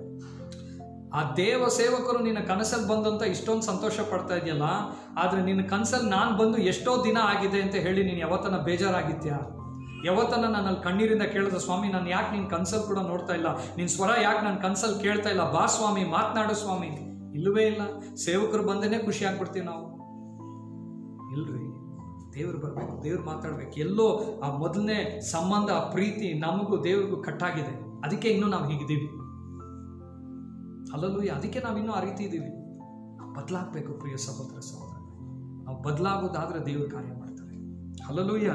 ಆ ದೇವ ಸೇವಕರು ನಿನ್ನ ಕನಸಲ್ಲಿ ಬಂದಂತ ಇಷ್ಟೊಂದು ಸಂತೋಷ ಪಡ್ತಾ ಇದೆಯಲ್ಲ ಆದ್ರೆ ನಿನ್ನ ಕನಸಲ್ಲಿ ನಾನು ಬಂದು ಎಷ್ಟೋ ದಿನ ಆಗಿದೆ ಅಂತ ಹೇಳಿ ನೀನು ಯಾವತ್ತನ ಬೇಜಾರಾಗಿದ್ಯಾ ಯಾವತ್ತನ ನಾನು ಅಲ್ಲಿ ಕಣ್ಣೀರಿಂದ ಕೇಳಿದ ಸ್ವಾಮಿ ನಾನು ಯಾಕೆ ನಿನ್ನ ಕನ್ಸಲ್ಲಿ ಕೂಡ ನೋಡ್ತಾ ಇಲ್ಲ ನಿನ್ನ ಸ್ವರ ಯಾಕೆ ನನ್ನ ಕನ್ಸಲ್ಲಿ ಕೇಳ್ತಾ ಇಲ್ಲ ಬಾ ಸ್ವಾಮಿ ಮಾತನಾಡು ಸ್ವಾಮಿ ಇಲ್ಲವೇ ಇಲ್ಲ ಸೇವಕರು ಬಂದೇನೆ ಖುಷಿ ಆಗ್ಬಿಡ್ತೀವಿ ನಾವು ಇಲ್ರಿ ದೇವ್ರು ಬರಬೇಕು ದೇವ್ರು ಮಾತಾಡ್ಬೇಕು ಎಲ್ಲೋ ಆ ಮೊದಲನೇ ಸಂಬಂಧ ಆ ಪ್ರೀತಿ ನಮಗೂ ದೇವ್ರಿಗೂ ಕಟ್ಟಾಗಿದೆ ಅದಕ್ಕೆ ಇನ್ನೂ ನಾವು ಹೀಗಿದ್ದೀವಿ ಅಲ್ಲಲ್ಲೂ ಅದಕ್ಕೆ ನಾವಿನ್ನೂ ಆ ರೀತಿ ಇದ್ದೀವಿ ನಾವು ಬದಲಾಗಬೇಕು ಪ್ರಿಯ ಸಹೋದರ ಸಹೋದರ ನಾವು ಬದಲಾಗೋದಾದ್ರೆ ದೇವರು ಕಾರ್ಯ ಮಾಡ್ತಾರೆ ಅಲ್ಲಲ್ಲೂಯ್ಯ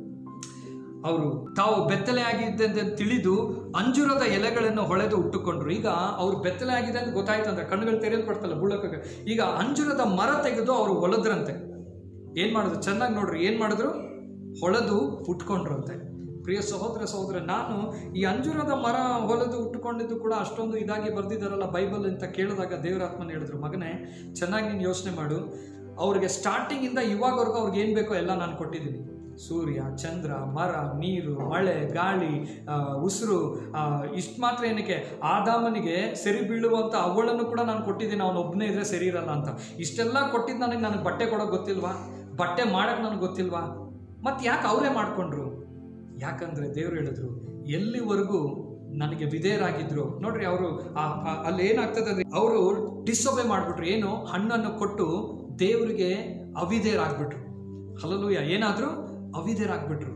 ಅವರು ತಾವು ಬೆತ್ತಲೆ ಆಗಿದೆ ಅಂತ ತಿಳಿದು ಅಂಜುರದ ಎಲೆಗಳನ್ನು ಹೊಳೆದು ಉಟ್ಟುಕೊಂಡ್ರು ಈಗ ಅವ್ರು ಬೆತ್ತಲೆ ಆಗಿದೆ ಅಂತ ಗೊತ್ತಾಯ್ತು ಅಂದ್ರೆ ಕಣ್ಣುಗಳು ತೆರೆಯಲ್ಪಡ್ತಲ್ಲ ಬುಳ್ಳಕ್ಕೆ ಈಗ ಅಂಜುರದ ಮರ ತೆಗೆದು ಅವರು ಹೊಲದ್ರಂತೆ ಏನ್ ಮಾಡಿದ್ರು ಚೆನ್ನಾಗಿ ನೋಡ್ರಿ ಏನ್ ಮಾಡಿದ್ರು ಹೊಳೆದು ಉಟ್ಕೊಂಡ್ರಂತೆ ಪ್ರಿಯ ಸಹೋದರ ಸಹೋದರ ನಾನು ಈ ಅಂಜುರದ ಮರ ಹೊಲದು ಉಟ್ಕೊಂಡಿದ್ದು ಕೂಡ ಅಷ್ಟೊಂದು ಇದಾಗಿ ಬರ್ದಿದ್ದಾರಲ್ಲ ಬೈಬಲ್ ಅಂತ ಕೇಳಿದಾಗ ದೇವರಾತ್ಮನ ಹೇಳಿದ್ರು ಮಗನೇ ಚೆನ್ನಾಗಿ ನೀನು ಯೋಚನೆ ಮಾಡು ಅವ್ರಿಗೆ ಸ್ಟಾರ್ಟಿಂಗ್ ಇಂದ ಇವಾಗವರೆಗೂ ಅವ್ರಿಗೆ ಏನು ಬೇಕೋ ಎಲ್ಲ ನಾನು ಕೊಟ್ಟಿದ್ದೀನಿ ಸೂರ್ಯ ಚಂದ್ರ ಮರ ನೀರು ಮಳೆ ಗಾಳಿ ಆ, ಉಸಿರು ಇಷ್ಟು ಮಾತ್ರ ಏನಕ್ಕೆ ಆದಾಮನಿಗೆ ಸರಿ ಬೀಳುವಂಥ ಅವಳನ್ನು ಕೂಡ ನಾನು ಕೊಟ್ಟಿದ್ದೀನಿ ಅವನು ಒಬ್ಬನೇ ಇದ್ರೆ ಸರಿ ಇರಲ್ಲ ಅಂತ ಇಷ್ಟೆಲ್ಲ ಕೊಟ್ಟಿದ್ದು ನನಗೆ ನನಗೆ ಬಟ್ಟೆ ಕೊಡೋಕೆ ಗೊತ್ತಿಲ್ವಾ ಬಟ್ಟೆ ಮಾಡಕ್ಕೆ ನನಗೆ ಗೊತ್ತಿಲ್ವಾ ಮತ್ತೆ ಯಾಕೆ ಅವರೇ ಮಾಡ್ಕೊಂಡ್ರು ಯಾಕಂದ್ರೆ ದೇವ್ರು ಹೇಳಿದ್ರು ಎಲ್ಲಿವರೆಗೂ ನನಗೆ ವಿಧೇಯರಾಗಿದ್ರು ನೋಡ್ರಿ ಅವರು ಅಲ್ಲಿ ಏನಾಗ್ತದೆ ಅಂದ್ರೆ ಅವರು ಡಿಸೊಬೆ ಮಾಡ್ಬಿಟ್ರು ಏನು ಹಣ್ಣನ್ನು ಕೊಟ್ಟು ದೇವರಿಗೆ ಅವಿಧೇಯರಾಗ್ಬಿಟ್ರು ಹಲಲೂಯ ಏನಾದ್ರು ಅವಿಧೇಯರಾಗ್ಬಿಟ್ರು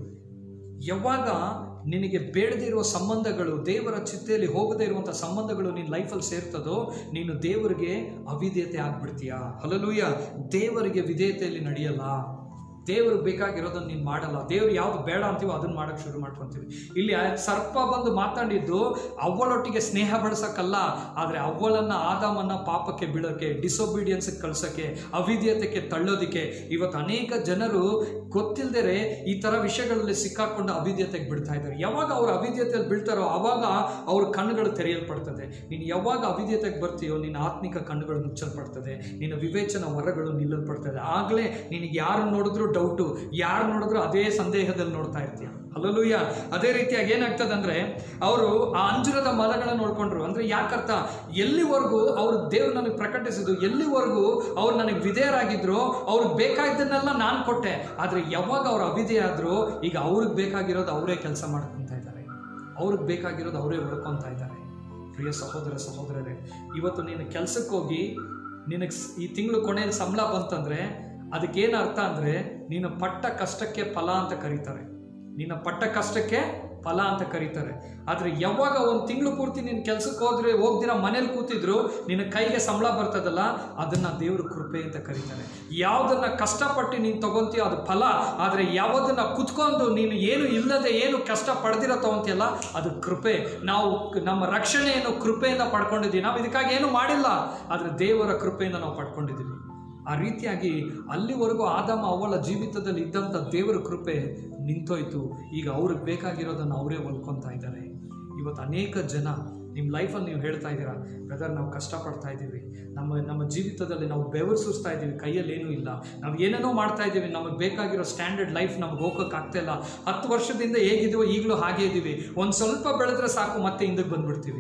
ಯಾವಾಗ ನಿನಗೆ ಬೇಡದೇ ಇರುವ ಸಂಬಂಧಗಳು ದೇವರ ಚಿತ್ತೆಯಲ್ಲಿ ಹೋಗದೇ ಇರುವಂಥ ಸಂಬಂಧಗಳು ನಿನ್ನ ಲೈಫಲ್ಲಿ ಸೇರ್ತದೋ ನೀನು ದೇವರಿಗೆ ಅವಿಧೇಯತೆ ಆಗ್ಬಿಡ್ತೀಯಾ ಹಲಲೂಯ ದೇವರಿಗೆ ವಿಧೇಯತೆಯಲ್ಲಿ ನಡೆಯಲ್ಲ ದೇವ್ರಿಗೆ ಬೇಕಾಗಿರೋದನ್ನ ನೀನು ಮಾಡಲ್ಲ ದೇವ್ರು ಯಾವ್ದು ಬೇಡ ಅಂತೀವೋ ಅದನ್ನ ಮಾಡಕ್ಕೆ ಶುರು ಮಾಡ್ಕೊಂತೀವಿ ಇಲ್ಲಿ ಆ ಸರ್ಪ ಬಂದು ಮಾತಾಡಿದ್ದು ಅವ್ವಳೊಟ್ಟಿಗೆ ಸ್ನೇಹ ಬಳಸಕ್ಕಲ್ಲ ಆದರೆ ಅವ್ವಳನ್ನ ಆದಾಮನ್ನ ಪಾಪಕ್ಕೆ ಬೀಳೋಕ್ಕೆ ಡಿಸೊಬೀಡಿಯನ್ಸ್ಗೆ ಕಳ್ಸೋಕ್ಕೆ ಅವಿಧೇಯತೆಗೆ ತಳ್ಳೋದಿಕ್ಕೆ ಇವತ್ತು ಅನೇಕ ಜನರು ಗೊತ್ತಿಲ್ಲದೆ ಈ ಥರ ವಿಷಯಗಳಲ್ಲಿ ಸಿಕ್ಕಾಕೊಂಡು ಅವಿಧೇಯತೆಗೆ ಬಿಡ್ತಾ ಇದ್ದಾರೆ ಯಾವಾಗ ಅವ್ರು ಅವಿಧೇಯತೆಯಲ್ಲಿ ಬೀಳ್ತಾರೋ ಆವಾಗ ಅವ್ರ ಕಣ್ಣುಗಳು ತೆರೆಯಲ್ಪಡ್ತದೆ ನೀನು ಯಾವಾಗ ಅವಿಧೇಯತೆಗೆ ಬರ್ತೀಯೋ ನಿನ್ನ ಆತ್ಮಿಕ ಕಣ್ಣುಗಳು ಮುಚ್ಚಲ್ಪಡ್ತದೆ ನಿನ್ನ ವಿವೇಚನ ವರಗಳು ನಿಲ್ಲಲ್ಪಡ್ತದೆ ಆಗಲೇ ನಿನಗೆ ಯಾರು ನೋಡಿದ್ರು ಡೌಟು ಯಾರು ನೋಡಿದ್ರು ಅದೇ ಸಂದೇಹದಲ್ಲಿ ನೋಡ್ತಾ ಇರ್ತೀಯ ಅಲ್ಲೂಯ್ಯ ಅದೇ ರೀತಿಯಾಗಿ ಏನಾಗ್ತದೆ ಅಂದ್ರೆ ಅವರು ಆ ಅಂಜುರದ ಮರಗಳನ್ನ ನೋಡ್ಕೊಂಡ್ರು ಅಂದ್ರೆ ಯಾಕರ್ಥ ಎಲ್ಲಿವರೆಗೂ ಅವರು ದೇವ್ರು ನನಗೆ ಪ್ರಕಟಿಸಿದ್ದು ಎಲ್ಲಿವರೆಗೂ ಅವ್ರು ನನಗೆ ವಿಧೇಯರಾಗಿದ್ರು ಅವ್ರಿಗೆ ಬೇಕಾದ್ದನ್ನೆಲ್ಲ ನಾನು ಕೊಟ್ಟೆ ಆದ್ರೆ ಯಾವಾಗ ಅವ್ರು ಅವಿಧೇಯ ಆದ್ರು ಈಗ ಅವ್ರಿಗೆ ಬೇಕಾಗಿರೋದು ಅವರೇ ಕೆಲಸ ಮಾಡ್ಕೊಂತ ಇದ್ದಾರೆ ಅವ್ರಿಗೆ ಬೇಕಾಗಿರೋದು ಅವರೇ ಹೊಡ್ಕೊತಾ ಇದ್ದಾರೆ ಪ್ರಿಯ ಸಹೋದರ ಸಹೋದರರೇ ಇವತ್ತು ನೀನು ಕೆಲ್ಸಕ್ಕೆ ಹೋಗಿ ನಿನಗೆ ಈ ತಿಂಗಳು ಕೊನೆಯಲ್ಲಿ ಸಂಬಳ ಬಂತಂದ್ರೆ ಅದಕ್ಕೇನು ಅರ್ಥ ಅಂದ್ರೆ ನೀನು ಪಟ್ಟ ಕಷ್ಟಕ್ಕೆ ಫಲ ಅಂತ ಕರೀತಾರೆ ನಿನ್ನ ಪಟ್ಟ ಕಷ್ಟಕ್ಕೆ ಫಲ ಅಂತ ಕರೀತಾರೆ ಆದ್ರೆ ಯಾವಾಗ ಒಂದು ತಿಂಗಳು ಪೂರ್ತಿ ನೀನು ಕೆಲ್ಸಕ್ಕೆ ಹೋದ್ರೆ ಹೋಗ್ದಿರ ಮನೇಲಿ ಕೂತಿದ್ರು ನಿನ್ನ ಕೈಗೆ ಸಂಬಳ ಬರ್ತದಲ್ಲ ಅದನ್ನ ದೇವ್ರ ಕೃಪೆ ಅಂತ ಕರೀತಾರೆ ಯಾವುದನ್ನ ಕಷ್ಟಪಟ್ಟು ನೀನು ತಗೊಂತೀಯೋ ಅದು ಫಲ ಆದ್ರೆ ಯಾವುದನ್ನ ಕುತ್ಕೊಂಡು ನೀನು ಏನು ಇಲ್ಲದೆ ಏನು ಕಷ್ಟ ಪಡೆದಿರೋ ತಗೊಂತೀಯಲ್ಲ ಅದು ಕೃಪೆ ನಾವು ಕ- ನಮ್ಮ ರಕ್ಷಣೆಯನ್ನು ಕೃಪೆಯಿಂದ ಪಡ್ಕೊಂಡಿದ್ದೀವಿ ನಾವು ಇದಕ್ಕಾಗಿ ಏನು ಮಾಡಿಲ್ಲ ಆದ್ರೆ ದೇವರ ಕೃಪೆಯಿಂದ ನಾವು ಪಡ್ಕೊಂಡಿದ್ದೀವಿ ಆ ರೀತಿಯಾಗಿ ಅಲ್ಲಿವರೆಗೂ ಆದಾಮ ಅವಳ ಜೀವಿತದಲ್ಲಿ ಇದ್ದಂಥ ದೇವರ ಕೃಪೆ ನಿಂತೋಯ್ತು ಈಗ ಅವ್ರಿಗೆ ಬೇಕಾಗಿರೋದನ್ನು ಅವರೇ ಹೊಲ್ಕೊತಾ ಇದ್ದಾರೆ ಇವತ್ತು ಅನೇಕ ಜನ ನಿಮ್ಮ ಲೈಫಲ್ಲಿ ನೀವು ಹೇಳ್ತಾ ಇದ್ದೀರಾ ಬ್ರದರ್ ನಾವು ಕಷ್ಟಪಡ್ತಾ ಇದ್ದೀವಿ ನಮ್ಮ ನಮ್ಮ ಜೀವಿತದಲ್ಲಿ ನಾವು ಬೆವರು ಸುರಿಸ್ತಾ ಇದ್ದೀವಿ ಕೈಯಲ್ಲಿ ಏನೂ ಇಲ್ಲ ನಾವು ಏನೇನೋ ಮಾಡ್ತಾ ಇದ್ದೀವಿ ನಮಗೆ ಬೇಕಾಗಿರೋ ಸ್ಟ್ಯಾಂಡರ್ಡ್ ಲೈಫ್ ನಮ್ಗೆ ಹೋಗೋಕೆ ಆಗ್ತಾ ಇಲ್ಲ ಹತ್ತು ವರ್ಷದಿಂದ ಹೇಗಿದ್ದೀವೋ ಈಗಲೂ ಹಾಗೆ ಇದ್ದೀವಿ ಒಂದು ಸ್ವಲ್ಪ ಬೆಳೆದ್ರೆ ಸಾಕು ಮತ್ತೆ ಹಿಂದಕ್ಕೆ ಬಂದ್ಬಿಡ್ತೀವಿ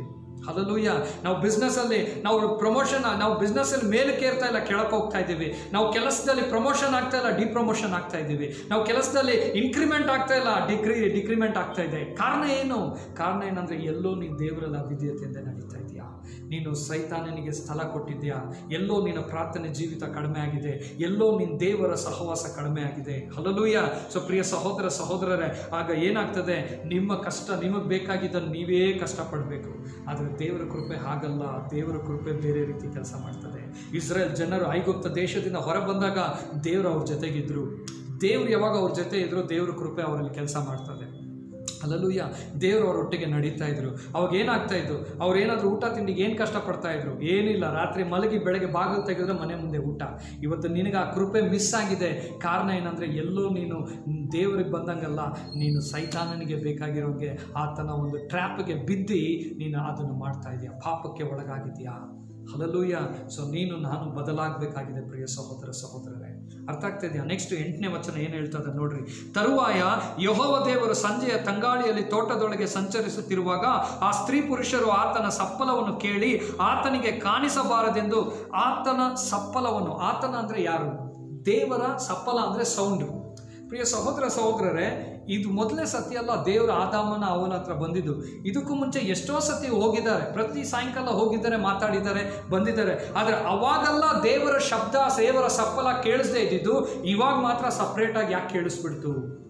ಹಲಲೂಯ ನಾವು ಬಿಸ್ನೆಸ್ಸಲ್ಲಿ ನಾವು ಪ್ರಮೋಷನ್ ನಾವು ಬಿಸ್ನೆಸ್ಸಲ್ಲಿ ಮೇಲಕ್ಕೆ ಏರ್ತಾ ಇಲ್ಲ ಕೆಳಕ್ಕೆ ಹೋಗ್ತಾ ಇದ್ದೀವಿ ನಾವು ಕೆಲಸದಲ್ಲಿ ಪ್ರಮೋಷನ್ ಆಗ್ತಾ ಇಲ್ಲ ಡಿಪ್ರಮೋಷನ್ ಆಗ್ತಾ ಇದ್ದೀವಿ ನಾವು ಕೆಲಸದಲ್ಲಿ ಇನ್ಕ್ರಿಮೆಂಟ್ ಆಗ್ತಾ ಇಲ್ಲ ಡಿಗ್ರಿ ಡಿಕ್ರಿಮೆಂಟ್ ಆಗ್ತಾ ಇದೆ ಕಾರಣ ಏನು ಕಾರಣ ಏನಂದ್ರೆ ಎಲ್ಲೋ ನೀನು ದೇವರಲ್ಲಿ ಅವಿದ್ಯತೆಯಿಂದ ನಡೀತಾ ಇದೆಯಾ ನೀನು ಸೈತಾನನಿಗೆ ಸ್ಥಳ ಕೊಟ್ಟಿದ್ಯಾ ಎಲ್ಲೋ ನಿನ್ನ ಪ್ರಾರ್ಥನೆ ಜೀವಿತ ಕಡಿಮೆ ಆಗಿದೆ ಎಲ್ಲೋ ನಿನ್ನ ದೇವರ ಸಹವಾಸ ಕಡಿಮೆ ಆಗಿದೆ ಹಲಲೂಯ ಸೊ ಪ್ರಿಯ ಸಹೋದರ ಸಹೋದರರೇ ಆಗ ಏನಾಗ್ತದೆ ನಿಮ್ಮ ಕಷ್ಟ ನಿಮಗೆ ಬೇಕಾಗಿದ್ದನ್ನು ನೀವೇ ಕಷ್ಟಪಡಬೇಕು ಆದರೆ ದೇವರ ಕೃಪೆ ಹಾಗಲ್ಲ ದೇವರ ಕೃಪೆ ಬೇರೆ ರೀತಿ ಕೆಲಸ ಮಾಡ್ತದೆ ಇಸ್ರೇಲ್ ಜನರು ಐಗುಪ್ತ ದೇಶದಿಂದ ಹೊರ ಬಂದಾಗ ದೇವರು ಅವ್ರ ಜೊತೆಗಿದ್ರು ದೇವ್ರು ಯಾವಾಗ ಅವ್ರ ಜೊತೆ ಇದ್ರು ದೇವ್ರ ಕೃಪೆ ಅವರಲ್ಲಿ ಕೆಲಸ ಮಾಡ್ತದೆ ಅಲ್ಲೂಯ್ಯ ದೇವರು ಅವ್ರ ಒಟ್ಟಿಗೆ ನಡೀತಾ ಇದ್ರು ಅವಾಗ ಏನಾಗ್ತಾ ಇತ್ತು ಅವ್ರು ಏನಾದರೂ ಊಟ ತಿಂಡಿಗೆ ಏನು ಕಷ್ಟಪಡ್ತಾ ಇದ್ರು ಏನಿಲ್ಲ ರಾತ್ರಿ ಮಲಗಿ ಬೆಳಗ್ಗೆ ಬಾಗಿಲು ತೆಗೆದ್ರೆ ಮನೆ ಮುಂದೆ ಊಟ ಇವತ್ತು ನಿನಗೆ ಆ ಕೃಪೆ ಮಿಸ್ ಆಗಿದೆ ಕಾರಣ ಏನಂದರೆ ಎಲ್ಲೋ ನೀನು ದೇವರಿಗೆ ಬಂದಂಗಲ್ಲ ನೀನು ಸೈತಾನನಿಗೆ ಬೇಕಾಗಿರೋಂಗೆ ಆತನ ಒಂದು ಟ್ರ್ಯಾಪ್ಗೆ ಬಿದ್ದು ನೀನು ಅದನ್ನು ಮಾಡ್ತಾ ಇದೀಯ ಪಾಪಕ್ಕೆ ಒಳಗಾಗಿದೆಯಾ ಹಲಲೂಯ ಸೊ ನೀನು ನಾನು ಬದಲಾಗಬೇಕಾಗಿದೆ ಪ್ರಿಯ ಸಹೋದರ ಸಹೋದರರೇ ಅರ್ಥ ಆಗ್ತಾ ಇದೆಯಾ ನೆಕ್ಸ್ಟ್ ಎಂಟನೇ ವಚನ ಏನು ಹೇಳ್ತದೆ ನೋಡ್ರಿ ತರುವಾಯ ಯಹೋವ ದೇವರು ಸಂಜೆಯ ತಂಗಾಳಿಯಲ್ಲಿ ತೋಟದೊಳಗೆ ಸಂಚರಿಸುತ್ತಿರುವಾಗ ಆ ಸ್ತ್ರೀ ಪುರುಷರು ಆತನ ಸಪ್ಪಲವನ್ನು ಕೇಳಿ ಆತನಿಗೆ ಕಾಣಿಸಬಾರದೆಂದು ಆತನ ಸಪ್ಪಲವನ್ನು ಆತನ ಅಂದರೆ ಯಾರು ದೇವರ ಸಪ್ಪಲ ಅಂದರೆ ಸೌಂಡು ಪ್ರಿಯ ಸಹೋದರ ಸಹೋದರರೇ ಇದು ಮೊದಲನೇ ಸತಿ ಅಲ್ಲ ದೇವರ ಆದಾಮನ ಅವನ ಹತ್ರ ಬಂದಿದ್ದು ಇದಕ್ಕೂ ಮುಂಚೆ ಎಷ್ಟೋ ಸತಿ ಹೋಗಿದ್ದಾರೆ ಪ್ರತಿ ಸಾಯಂಕಾಲ ಹೋಗಿದ್ದಾರೆ ಮಾತಾಡಿದ್ದಾರೆ ಬಂದಿದ್ದಾರೆ ಆದರೆ ಅವಾಗೆಲ್ಲ ದೇವರ ಶಬ್ದ ದೇವರ ಸಪ್ಪಲ ಕೇಳಿಸದೇ ಇದ್ದಿದ್ದು ಇವಾಗ ಮಾತ್ರ ಸಪ್ರೇಟಾಗಿ ಯಾಕೆ ಕೇಳಿಸ್ಬಿಡ್ತು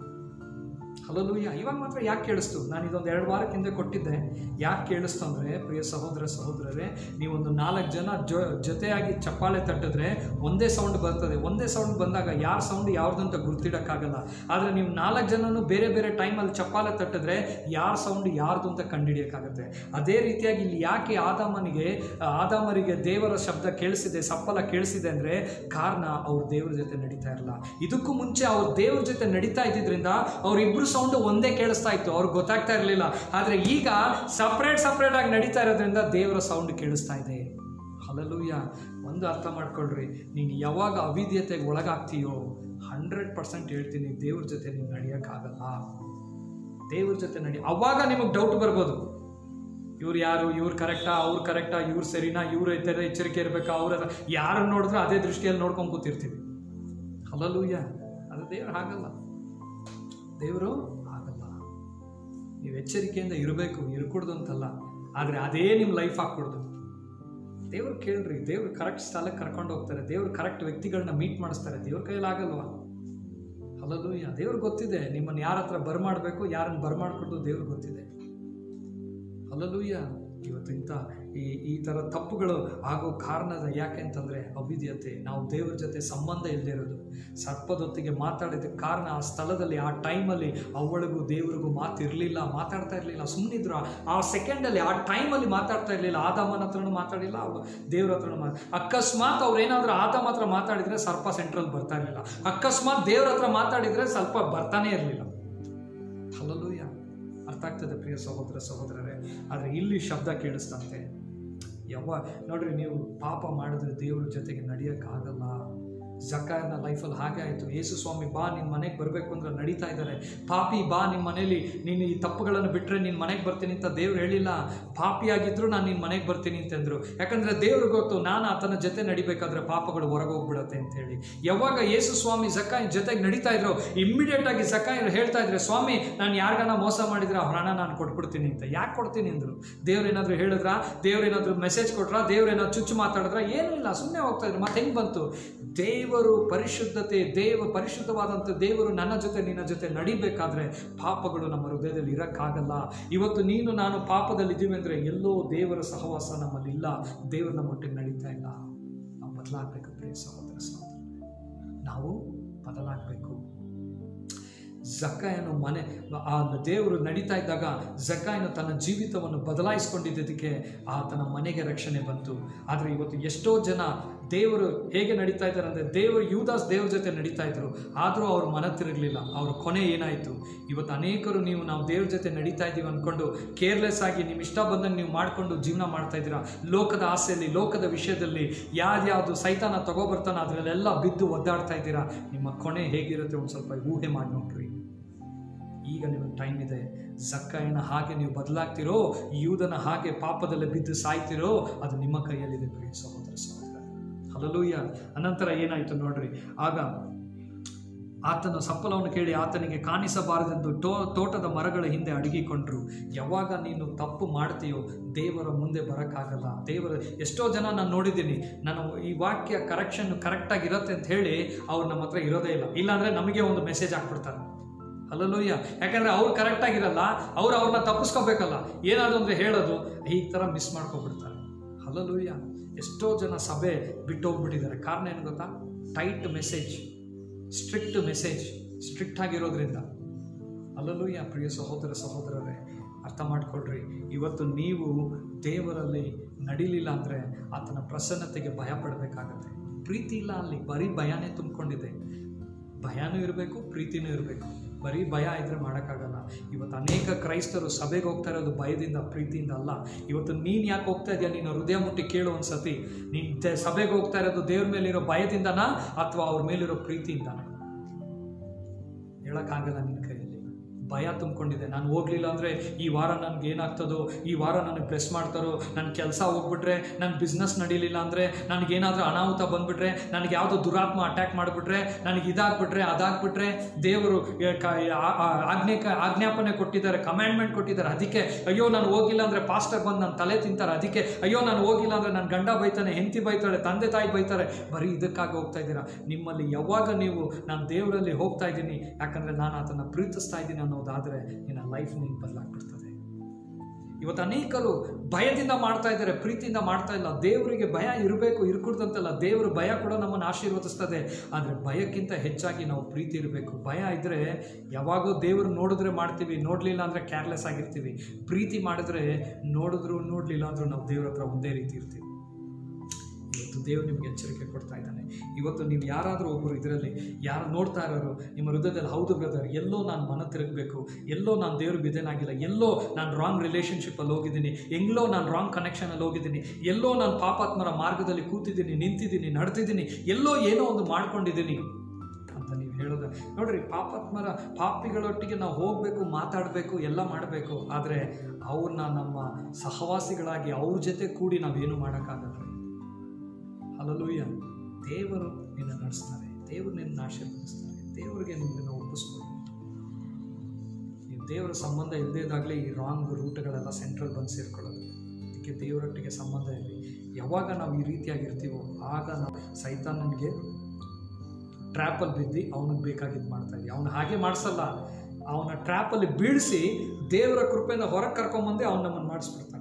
ಹಲಲೂಯ್ಯ ಇವಾಗ ಮಾತ್ರ ಯಾಕೆ ಕೇಳಿಸ್ತು ನಾನು ಇದೊಂದು ಎರಡು ವಾರಕ್ಕೆ ಹಿಂದೆ ಕೊಟ್ಟಿದ್ದೆ ಯಾಕೆ ಕೇಳಿಸ್ತು ಅಂದರೆ ಪ್ರಿಯ ಸಹೋದರ ಸಹೋದರರೇ ನೀವೊಂದು ನಾಲ್ಕು ಜನ ಜೊ ಜೊತೆಯಾಗಿ ಚಪ್ಪಾಳೆ ತಟ್ಟಿದ್ರೆ ಒಂದೇ ಸೌಂಡ್ ಬರ್ತದೆ ಒಂದೇ ಸೌಂಡ್ ಬಂದಾಗ ಯಾರ ಸೌಂಡ್ ಯಾವ್ದು ಅಂತ ಗುರ್ತಿಡೋಕ್ಕಾಗಲ್ಲ ಆದರೆ ನೀವು ನಾಲ್ಕು ಜನನು ಬೇರೆ ಬೇರೆ ಟೈಮಲ್ಲಿ ಚಪ್ಪಾಳೆ ತಟ್ಟಿದ್ರೆ ಯಾರ ಸೌಂಡ್ ಯಾರ್ದು ಅಂತ ಕಂಡುಹಿಡಿಯೋಕ್ಕಾಗತ್ತೆ ಅದೇ ರೀತಿಯಾಗಿ ಇಲ್ಲಿ ಯಾಕೆ ಆದಾಮನಿಗೆ ಆದಾಮರಿಗೆ ದೇವರ ಶಬ್ದ ಕೇಳಿಸಿದೆ ಸಪ್ಪಲ ಕೇಳಿಸಿದೆ ಅಂದರೆ ಕಾರಣ ಅವ್ರು ದೇವ್ರ ಜೊತೆ ನಡೀತಾ ಇರಲ್ಲ ಇದಕ್ಕೂ ಮುಂಚೆ ಅವ್ರು ದೇವ್ರ ಜೊತೆ ನಡೀತಾ ಇದ್ದಿದ್ರಿಂದ ಅವ್ರಿಬ್ರು ಸೌಂಡ್ ಒಂದೇ ಕೇಳಿಸ್ತಾ ಇತ್ತು ಅವ್ರಿಗೆ ಗೊತ್ತಾಗ್ತಾ ಇರಲಿಲ್ಲ ಆದರೆ ಈಗ ಸಪ್ರೇಟ್ ಸಪ್ರೇಟ್ ಆಗಿ ನಡೀತಾ ಇರೋದ್ರಿಂದ ದೇವರ ಸೌಂಡ್ ಕೇಳಿಸ್ತಾ ಇದೆ ಹಲಲೂಯ ಒಂದು ಅರ್ಥ ಮಾಡ್ಕೊಳ್ರಿ ನೀನು ಯಾವಾಗ ಅವಿದ್ಯತೆಗೆ ಒಳಗಾಗ್ತೀಯೋ ಹಂಡ್ರೆಡ್ ಪರ್ಸೆಂಟ್ ಹೇಳ್ತೀನಿ ದೇವ್ರ ಜೊತೆ ನೀವು ನಡೆಯೋಕ್ಕಾಗಲ್ಲ ದೇವ್ರ ಜೊತೆ ನಡಿ ಅವಾಗ ನಿಮಗೆ ಡೌಟ್ ಬರ್ಬೋದು ಇವ್ರು ಯಾರು ಇವ್ರು ಕರೆಕ್ಟಾ ಅವ್ರು ಕರೆಕ್ಟಾ ಇವ್ರು ಸರಿನಾ ಇವ್ರು ಇದ್ದಾರೆ ಎಚ್ಚರಿಕೆ ಇರಬೇಕಾ ಅವ್ರ ಯಾರು ನೋಡಿದ್ರೆ ಅದೇ ದೃಷ್ಟಿಯಲ್ಲಿ ನೋಡ್ಕೊಂಡು ಕೂತಿರ್ತೀವಿ ಹಲಲೂಯ್ಯ ಅದು ದೇವ್ರು ಹಾಗಲ್ಲ ದೇವರು ಆಗಲ್ಲ ನೀವು ಎಚ್ಚರಿಕೆಯಿಂದ ಇರಬೇಕು ಇರ್ಕೊಡ್ದು ಅಂತಲ್ಲ ಆದರೆ ಅದೇ ನಿಮ್ಮ ಲೈಫ್ ಹಾಕ್ಕೊಡ್ದು ದೇವ್ರು ಕೇಳ್ರಿ ದೇವ್ರು ಕರೆಕ್ಟ್ ಸ್ಥಳಕ್ಕೆ ಕರ್ಕೊಂಡು ಹೋಗ್ತಾರೆ ದೇವ್ರು ಕರೆಕ್ಟ್ ವ್ಯಕ್ತಿಗಳನ್ನ ಮೀಟ್ ಮಾಡಿಸ್ತಾರೆ ದೇವ್ರ ಕೈಯಲ್ಲಿ ಆಗಲ್ವಾ ಅಲ್ಲೂಯ್ಯ ದೇವ್ರಿಗೆ ಗೊತ್ತಿದೆ ನಿಮ್ಮನ್ನು ಯಾರ ಹತ್ರ ಬರಮಾಡಬೇಕು ಯಾರನ್ನು ಬರಮಾಡ್ಕೊಡ್ದು ದೇವ್ರಿಗೆ ಗೊತ್ತಿದೆ ಅಲ್ಲೂಯ್ಯ ಇವತ್ತು ಇಂಥ ಈ ಈ ಥರ ತಪ್ಪುಗಳು ಆಗೋ ಕಾರಣದ ಯಾಕೆ ಅಂತಂದರೆ ಅವಿದ್ಯತೆ ನಾವು ದೇವ್ರ ಜೊತೆ ಸಂಬಂಧ ಇಲ್ಲದೆ ಇರೋದು ಸರ್ಪದೊತ್ತಿಗೆ ಮಾತಾಡಿದ್ದಕ್ಕೆ ಕಾರಣ ಆ ಸ್ಥಳದಲ್ಲಿ ಆ ಟೈಮಲ್ಲಿ ಅವಳಿಗೂ ದೇವ್ರಿಗೂ ಮಾತಿರಲಿಲ್ಲ ಮಾತಾಡ್ತಾ ಇರಲಿಲ್ಲ ಸುಮ್ಮನಿದ್ರು ಆ ಸೆಕೆಂಡಲ್ಲಿ ಆ ಟೈಮಲ್ಲಿ ಮಾತಾಡ್ತಾ ಇರಲಿಲ್ಲ ಆದಾಮನ ಹತ್ರನೂ ಮಾತಾಡಿಲ್ಲ ಅವ್ರು ದೇವ್ರ ಹತ್ರನೂ ಮಾತು ಅಕಸ್ಮಾತ್ ಅವ್ರು ಏನಾದರೂ ಆದಾಮ ಹತ್ರ ಮಾತಾಡಿದರೆ ಸರ್ಪ ಸೆಂಟ್ರಲ್ ಬರ್ತಾ ಇರಲಿಲ್ಲ ಅಕಸ್ಮಾತ್ ದೇವ್ರ ಹತ್ರ ಮಾತಾಡಿದರೆ ಸ್ವಲ್ಪ ಬರ್ತಾನೆ ಇರಲಿಲ್ಲ ಹಲಲೂಯ ಅರ್ಥ ಆಗ್ತದೆ ಪ್ರಿಯ ಸಹೋದರ ಸಹೋದರರೇ ಆದರೆ ಇಲ್ಲಿ ಶಬ್ದ ಕೇಳಿಸ್ತಂತೆ ಯಾವ ನೋಡ್ರಿ ನೀವು ಪಾಪ ಮಾಡಿದ್ರೆ ದೇವ್ರ ಜೊತೆಗೆ ನಡೆಯೋಕ್ಕಾಗಲ್ಲ ಜಕಾಯನ ಲೈಫಲ್ಲಿ ಹಾಗೆ ಆಯಿತು ಯೇಸು ಸ್ವಾಮಿ ಬಾ ನಿನ್ನ ಮನೆಗೆ ಬರಬೇಕು ಅಂದ್ರೆ ನಡೀತಾ ಇದ್ದಾರೆ ಪಾಪಿ ಬಾ ನಿಮ್ಮ ಮನೇಲಿ ನೀನು ಈ ತಪ್ಪುಗಳನ್ನು ಬಿಟ್ಟರೆ ನಿನ್ನ ಮನೆಗೆ ಬರ್ತೀನಿ ಅಂತ ದೇವ್ರು ಹೇಳಿಲ್ಲ ಪಾಪಿಯಾಗಿದ್ದರೂ ನಾನು ನಿನ್ನ ಮನೆಗೆ ಬರ್ತೀನಿ ಅಂತಂದರು ಯಾಕಂದರೆ ದೇವ್ರಿಗೆ ಗೊತ್ತು ನಾನು ಆತನ ಜೊತೆ ನಡಿಬೇಕಾದ್ರೆ ಪಾಪಗಳು ಹೊರಗೆ ಹೋಗ್ಬಿಡತ್ತೆ ಅಂತ ಹೇಳಿ ಯಾವಾಗ ಯೇಸು ಸ್ವಾಮಿ ಜಕಾಯ್ ಜೊತೆಗೆ ನಡೀತಾ ಇದ್ರು ಇಮ್ಮಿಡಿಯೇಟ್ ಆಗಿ ಜಕಾಯ್ ಹೇಳ್ತಾ ಇದ್ರೆ ಸ್ವಾಮಿ ನಾನು ಯಾರಿಗಾನ ಮೋಸ ಮಾಡಿದ್ರೆ ಆ ಹಣ ನಾನು ಕೊಟ್ಬಿಡ್ತೀನಿ ಅಂತ ಯಾಕೆ ಕೊಡ್ತೀನಿ ಅಂದರು ದೇವ್ರೇನಾದ್ರು ಹೇಳಿದ್ರ ದೇವ್ರೇನಾದ್ರು ಮೆಸೇಜ್ ಕೊಟ್ರ ದೇವ್ರೇನಾದ್ರು ಚುಚ್ಚು ಮಾತಾಡಿದ್ರ ಏನೂ ಇಲ್ಲ ಸುಮ್ಮನೆ ಹೋಗ್ತಾ ಇದ್ರು ಮತ್ತೆ ಹೆಂಗೆ ಬಂತು ದೇವರು ಪರಿಶುದ್ಧತೆ ದೇವ ಪರಿಶುದ್ಧವಾದಂಥ ದೇವರು ನನ್ನ ಜೊತೆ ನಿನ್ನ ಜೊತೆ ನಡಿಬೇಕಾದ್ರೆ ಪಾಪಗಳು ನಮ್ಮ ಹೃದಯದಲ್ಲಿ ಇರೋಕ್ಕಾಗಲ್ಲ ಇವತ್ತು ನೀನು ನಾನು ಪಾಪದಲ್ಲಿ ಇದ್ದೀವಿ ಅಂದರೆ ಎಲ್ಲೋ ದೇವರ ಸಹವಾಸ ನಮ್ಮಲ್ಲಿ ಇಲ್ಲ ದೇವರು ನಮ್ಮೊಟ್ಟಿಗೆ ನಡೀತಾ ಇಲ್ಲ ನಾವು ಬದಲಾಗಬೇಕು ಪ್ರಿಯ ಸಹೋದರ ಸಹೋದರ ನಾವು ಬದಲಾಗಬೇಕು ಜಕ್ಕಾಯನು ಮನೆ ಆ ದೇವರು ನಡೀತಾ ಇದ್ದಾಗ ಜಕ್ಕಾಯನು ತನ್ನ ಜೀವಿತವನ್ನು ಬದಲಾಯಿಸ್ಕೊಂಡಿದ್ದಕ್ಕೆ ಆತನ ಮನೆಗೆ ರಕ್ಷಣೆ ಬಂತು ಆದರೆ ಇವತ್ತು ಎಷ್ಟೋ ಜನ ದೇವರು ಹೇಗೆ ನಡೀತಾ ಇದ್ದಾರೆ ಅಂದರೆ ದೇವರು ಯುವದಾಸ್ ದೇವ್ರ ಜೊತೆ ನಡೀತಾ ಇದ್ರು ಆದರೂ ಅವ್ರ ಮನ ತಿರುಗಲಿಲ್ಲ ಅವ್ರ ಕೊನೆ ಏನಾಯಿತು ಇವತ್ತು ಅನೇಕರು ನೀವು ನಾವು ದೇವ್ರ ಜೊತೆ ನಡೀತಾ ಇದ್ದೀವಿ ಅಂದ್ಕೊಂಡು ಕೇರ್ಲೆಸ್ ಆಗಿ ನಿಮ್ಮ ಇಷ್ಟ ಬಂದಂಗೆ ನೀವು ಮಾಡಿಕೊಂಡು ಜೀವನ ಮಾಡ್ತಾ ಇದ್ದೀರಾ ಲೋಕದ ಆಸೆಯಲ್ಲಿ ಲೋಕದ ವಿಷಯದಲ್ಲಿ ಯಾವ್ದ್ಯಾವುದು ಸೈತಾನ ತಗೋಬರ್ತಾನೆ ಅದರಲ್ಲೆಲ್ಲ ಬಿದ್ದು ಒದ್ದಾಡ್ತಾ ಇದ್ದೀರಾ ನಿಮ್ಮ ಕೊನೆ ಹೇಗಿರುತ್ತೆ ಒಂದು ಸ್ವಲ್ಪ ಊಹೆ ಮಾಡಿ ನೋಡ್ರಿ ಈಗ ನಿಮಗೆ ಟೈಮ್ ಇದೆ ಸಕ್ಕಾಯನ ಹಾಗೆ ನೀವು ಬದಲಾಗ್ತಿರೋ ಯೂದನ ಹಾಗೆ ಪಾಪದಲ್ಲಿ ಬಿದ್ದು ಸಾಯ್ತಿರೋ ಅದು ನಿಮ್ಮ ಕೈಯಲ್ಲಿದೆ ಪ್ರಿಯ ಸಹೋದರ ಸಹೋದರ ಹಲಲೂಯ್ಯ ಅನಂತರ ಏನಾಯ್ತು ನೋಡ್ರಿ ಆಗ ಆತನ ಸಪ್ಪಲವನ್ನು ಕೇಳಿ ಆತನಿಗೆ ಕಾಣಿಸಬಾರದೆಂದು ಟೋ ತೋಟದ ಮರಗಳ ಹಿಂದೆ ಅಡಗಿಕೊಂಡ್ರು ಯಾವಾಗ ನೀನು ತಪ್ಪು ಮಾಡ್ತೀಯೋ ದೇವರ ಮುಂದೆ ಬರೋಕ್ಕಾಗಲ್ಲ ದೇವರ ಎಷ್ಟೋ ಜನ ನಾನು ನೋಡಿದ್ದೀನಿ ನಾನು ಈ ವಾಕ್ಯ ಕರೆಕ್ಷನ್ ಕರೆಕ್ಟಾಗಿರುತ್ತೆ ಅಂತ ಹೇಳಿ ಅವ್ರು ನಮ್ಮ ಹತ್ರ ಇರೋದೇ ಇಲ್ಲ ಇಲ್ಲಾಂದರೆ ನಮಗೆ ಒಂದು ಮೆಸೇಜ್ ಹಾಕ್ಬಿಡ್ತಾರೆ ಅಲ್ಲಲ್ಲೂಯ್ಯ ಯಾಕಂದರೆ ಅವ್ರು ಕರೆಕ್ಟಾಗಿರಲ್ಲ ಅವ್ರು ಅವ್ರನ್ನ ತಪ್ಪಿಸ್ಕೋಬೇಕಲ್ಲ ಏನಾದ್ರು ಅಂದರೆ ಹೇಳೋದು ಈ ಥರ ಮಿಸ್ ಮಾಡ್ಕೊಬಿಡ್ತಾರೆ ಅಲ್ಲಲ್ಲೂಯ್ಯ ಎಷ್ಟೋ ಜನ ಸಭೆ ಬಿಟ್ಟು ಹೋಗ್ಬಿಟ್ಟಿದ್ದಾರೆ ಕಾರಣ ಏನು ಗೊತ್ತಾ tight message strict message strict ಆಗಿರೋದ್ರಿಂದ ಅಲ್ಲಲ್ಲೂ ಯಾ ಪ್ರಿಯ ಸಹೋದರ ಸಹೋದರರೇ ಅರ್ಥ ಮಾಡ್ಕೊಳ್ರಿ ಇವತ್ತು ನೀವು ದೇವರಲ್ಲಿ ನಡಿಲಿಲ್ಲ ಅಂದರೆ ಆತನ ಪ್ರಸನ್ನತೆಗೆ ಭಯ ಪಡಬೇಕಾಗತ್ತೆ ಪ್ರೀತಿ ಇಲ್ಲ ಅಲ್ಲಿ ಬರೀ ಭಯನೇ ತುಂಬಿಕೊಂಡಿದೆ ಭಯನೂ ಇರಬೇಕು ಪ್ರೀತಿನೂ ಇರಬೇಕು ಬರೀ ಭಯ ಇದ್ರೆ ಮಾಡೋಕ್ಕಾಗಲ್ಲ ಇವತ್ತು ಅನೇಕ ಕ್ರೈಸ್ತರು ಸಭೆಗೆ ಹೋಗ್ತಾ ಇರೋದು ಭಯದಿಂದ ಪ್ರೀತಿಯಿಂದ ಅಲ್ಲ ಇವತ್ತು ನೀನು ಯಾಕೆ ಹೋಗ್ತಾ ಇದೆಯಾ ನೀನು ಹೃದಯ ಮುಟ್ಟಿ ಕೇಳು ಒಂದ್ಸತಿ ನೀನು ದೆ- ಸಭೆಗೆ ಹೋಗ್ತಾ ಇರೋದು ದೇವ್ರ ಮೇಲಿರೋ ಭಯದಿಂದನಾ ಅಥವಾ ಅವ್ರ ಮೇಲಿರೋ ಪ್ರೀತಿಯಿಂದನಾ ಹೇಳೋಕ್ಕಾಗಲ್ಲ ನಿನ್ನ ಕೈಯಲ್ಲಿ ಭಯ ತುಂಬಿಕೊಂಡಿದೆ ನಾನು ಹೋಗ್ಲಿಲ್ಲ ಅಂದರೆ ಈ ವಾರ ನನಗೆ ಏನಾಗ್ತದೋ ಈ ವಾರ ನನಗೆ ಪ್ರೆಸ್ ಮಾಡ್ತಾರೋ ನನ್ನ ಕೆಲಸ ಹೋಗ್ಬಿಟ್ರೆ ನನ್ನ ಬಿಸ್ನೆಸ್ ನಡೀಲಿಲ್ಲ ಅಂದರೆ ನನಗೇನಾದರೂ ಅನಾಹುತ ಬಂದ್ಬಿಟ್ರೆ ನನಗೆ ಯಾವುದೋ ದುರಾತ್ಮ ಅಟ್ಯಾಕ್ ಮಾಡಿಬಿಟ್ರೆ ನನಗೆ ಇದಾಗ್ಬಿಟ್ರೆ ಅದಾಗ್ಬಿಟ್ರೆ ದೇವರು ಏ, ಕ- ಆ- ಆ- ಆಜ್ಞೆ ಕ- ಆಜ್ಞಾಪನೆ ಕೊಟ್ಟಿದ್ದಾರೆ ಕಮ್ಯಾಂಡ್ಮೆಂಟ್ ಕೊಟ್ಟಿದ್ದಾರೆ ಅದಕ್ಕೆ ಅಯ್ಯೋ ನಾನು ಹೋಗಿಲ್ಲ ಅಂದರೆ ಪಾಸ್ಟರ್ ಬಂದು ನನ್ನ ತಲೆ ತಿಂತಾರೆ ಅದಕ್ಕೆ ಅಯ್ಯೋ ನಾನು ಹೋಗಿಲ್ಲ ಅಂದರೆ ನನ್ನ ಗಂಡ ಬೈತಾನೆ ಹೆಂಡತಿ ಬೈತಾಳೆ ತಂದೆ ತಾಯಿ ಬೈತಾರೆ ಬರೀ ಇದಕ್ಕಾಗಿ ಹೋಗ್ತಾ ಇದ್ದೀರಾ ನಿಮ್ಮಲ್ಲಿ ಯಾವಾಗ ನೀವು ನಾನು ದೇವರಲ್ಲಿ ಹೋಗ್ತಾ ಇದ್ದೀನಿ ಯಾಕಂದರೆ ನಾನು ಆತನ ಪ್ರೀತಿಸ್ತಾ ಇದ್ದೀನಿ ಅನ್ನೋದಾದರೆ ನಿನ್ನ ಲೈಫ್ ನೀನು ಬದಲಾಗ್ಬಿಡ್ತದೆ ಇವತ್ತು ಅನೇಕರು ಭಯದಿಂದ ಮಾಡ್ತಾ ಇದ್ದಾರೆ ಪ್ರೀತಿಯಿಂದ ಮಾಡ್ತಾ ಇಲ್ಲ ದೇವರಿಗೆ ಭಯ ಇರಬೇಕು ಇರ್ಕೂಡ್ದಂತಲ್ಲ ದೇವರು ಭಯ ಕೂಡ ನಮ್ಮನ್ನು ಆಶೀರ್ವದಿಸ್ತದೆ ಆದರೆ ಭಯಕ್ಕಿಂತ ಹೆಚ್ಚಾಗಿ ನಾವು ಪ್ರೀತಿ ಇರಬೇಕು ಭಯ ಇದ್ದರೆ ಯಾವಾಗೋ ದೇವರು ನೋಡಿದ್ರೆ ಮಾಡ್ತೀವಿ ನೋಡಲಿಲ್ಲ ಅಂದರೆ ಕೇರ್ಲೆಸ್ ಆಗಿರ್ತೀವಿ ಪ್ರೀತಿ ಮಾಡಿದ್ರೆ ನೋಡಿದ್ರು ನೋಡಲಿಲ್ಲ ಅಂದರೂ ನಾವು ದೇವ್ರ ಹತ್ರ ಒಂದೇ ರೀತಿ ಇರ್ತೀವಿ ಇವತ್ತು ದೇವರು ನಿಮ್ಗೆ ಎಚ್ಚರಿಕೆ ಕೊಡ್ತಾ ಇದ್ದಾನೆ ಇವತ್ತು ನೀವು ಯಾರಾದರೂ ಒಬ್ಬರು ಇದರಲ್ಲಿ ಯಾರು ನೋಡ್ತಾ ಇರೋರು ನಿಮ್ಮ ಹೃದಯದಲ್ಲಿ ಹೌದು ಬ್ರದರ್ ಎಲ್ಲೋ ನಾನು ಮನ ತಿರುಗಬೇಕು ಎಲ್ಲೋ ನಾನು ದೇವ್ರ ಬಿದ್ದೇನಾಗಿಲ್ಲ ಎಲ್ಲೋ ನಾನು ರಾಂಗ್ ರಿಲೇಷನ್ಶಿಪ್ಪಲ್ಲಿ ಹೋಗಿದ್ದೀನಿ ಎಲ್ಲೋ ನಾನು ರಾಂಗ್ ಕನೆಕ್ಷನಲ್ಲಿ ಹೋಗಿದ್ದೀನಿ ಎಲ್ಲೋ ನಾನು ಪಾಪಾತ್ಮರ ಮಾರ್ಗದಲ್ಲಿ ಕೂತಿದ್ದೀನಿ ನಿಂತಿದ್ದೀನಿ ನಡೆದಿದ್ದೀನಿ ಎಲ್ಲೋ ಏನೋ ಒಂದು ಮಾಡ್ಕೊಂಡಿದ್ದೀನಿ ಅಂತ ನೀವು ಹೇಳೋದು ನೋಡ್ರಿ ಪಾಪಾತ್ಮರ ಪಾಪಿಗಳೊಟ್ಟಿಗೆ ನಾವು ಹೋಗಬೇಕು ಮಾತಾಡಬೇಕು ಎಲ್ಲ ಮಾಡಬೇಕು ಆದರೆ ಅವ್ರನ್ನ ನಮ್ಮ ಸಹವಾಸಿಗಳಾಗಿ ಅವ್ರ ಜೊತೆ ಕೂಡಿ ನಾವೇನು ಮಾಡೋಕ್ಕಾಗಲ್ಲ ಅಲ್ಲಲೂಯ್ಯ ದೇವರು ನಿನ್ನ ನಡೆಸ್ತಾರೆ ದೇವರು ನಿನ್ನ ಆಶೀರ್ವದಿಸ್ತಾರೆ ದೇವರಿಗೆ ನಿಮ್ಮನ್ನು ಒಪ್ಪಿಸ್ಕೊಡಿ ನೀವು ದೇವರ ಸಂಬಂಧ ಇಲ್ಲದೇದಾಗಲೇ ಈ ರಾಂಗ್ ರೂಟ್ಗಳೆಲ್ಲ ಸೆಂಟ್ರಲ್ ಬಂದು ಸೇರ್ಕೊಳ್ಳೋದು ಅದಕ್ಕೆ ದೇವರೊಟ್ಟಿಗೆ ಸಂಬಂಧ ಇರಲಿ ಯಾವಾಗ ನಾವು ಈ ರೀತಿಯಾಗಿರ್ತೀವೋ ಆಗ ನಾವು ಸೈತಾನನಿಗೆ ಟ್ರ್ಯಾಪಲ್ಲಿ ಬಿದ್ದು ಅವನಿಗೆ ಬೇಕಾಗಿದ್ದು ಮಾಡ್ತಾ ಇದ್ದೀವಿ ಅವನು ಹಾಗೆ ಮಾಡಿಸಲ್ಲ ಅವನ ಟ್ರ್ಯಾಪಲ್ಲಿ ಬೀಳಿಸಿ ದೇವರ ಕೃಪೆಯಿಂದ ಹೊರಗೆ ಕರ್ಕೊಂಬಂದೆ ಅವ್ನು ನಮ್ಮನ್ನು ಮಾಡಿಸ್ಬಿಡ್ತಾನೆ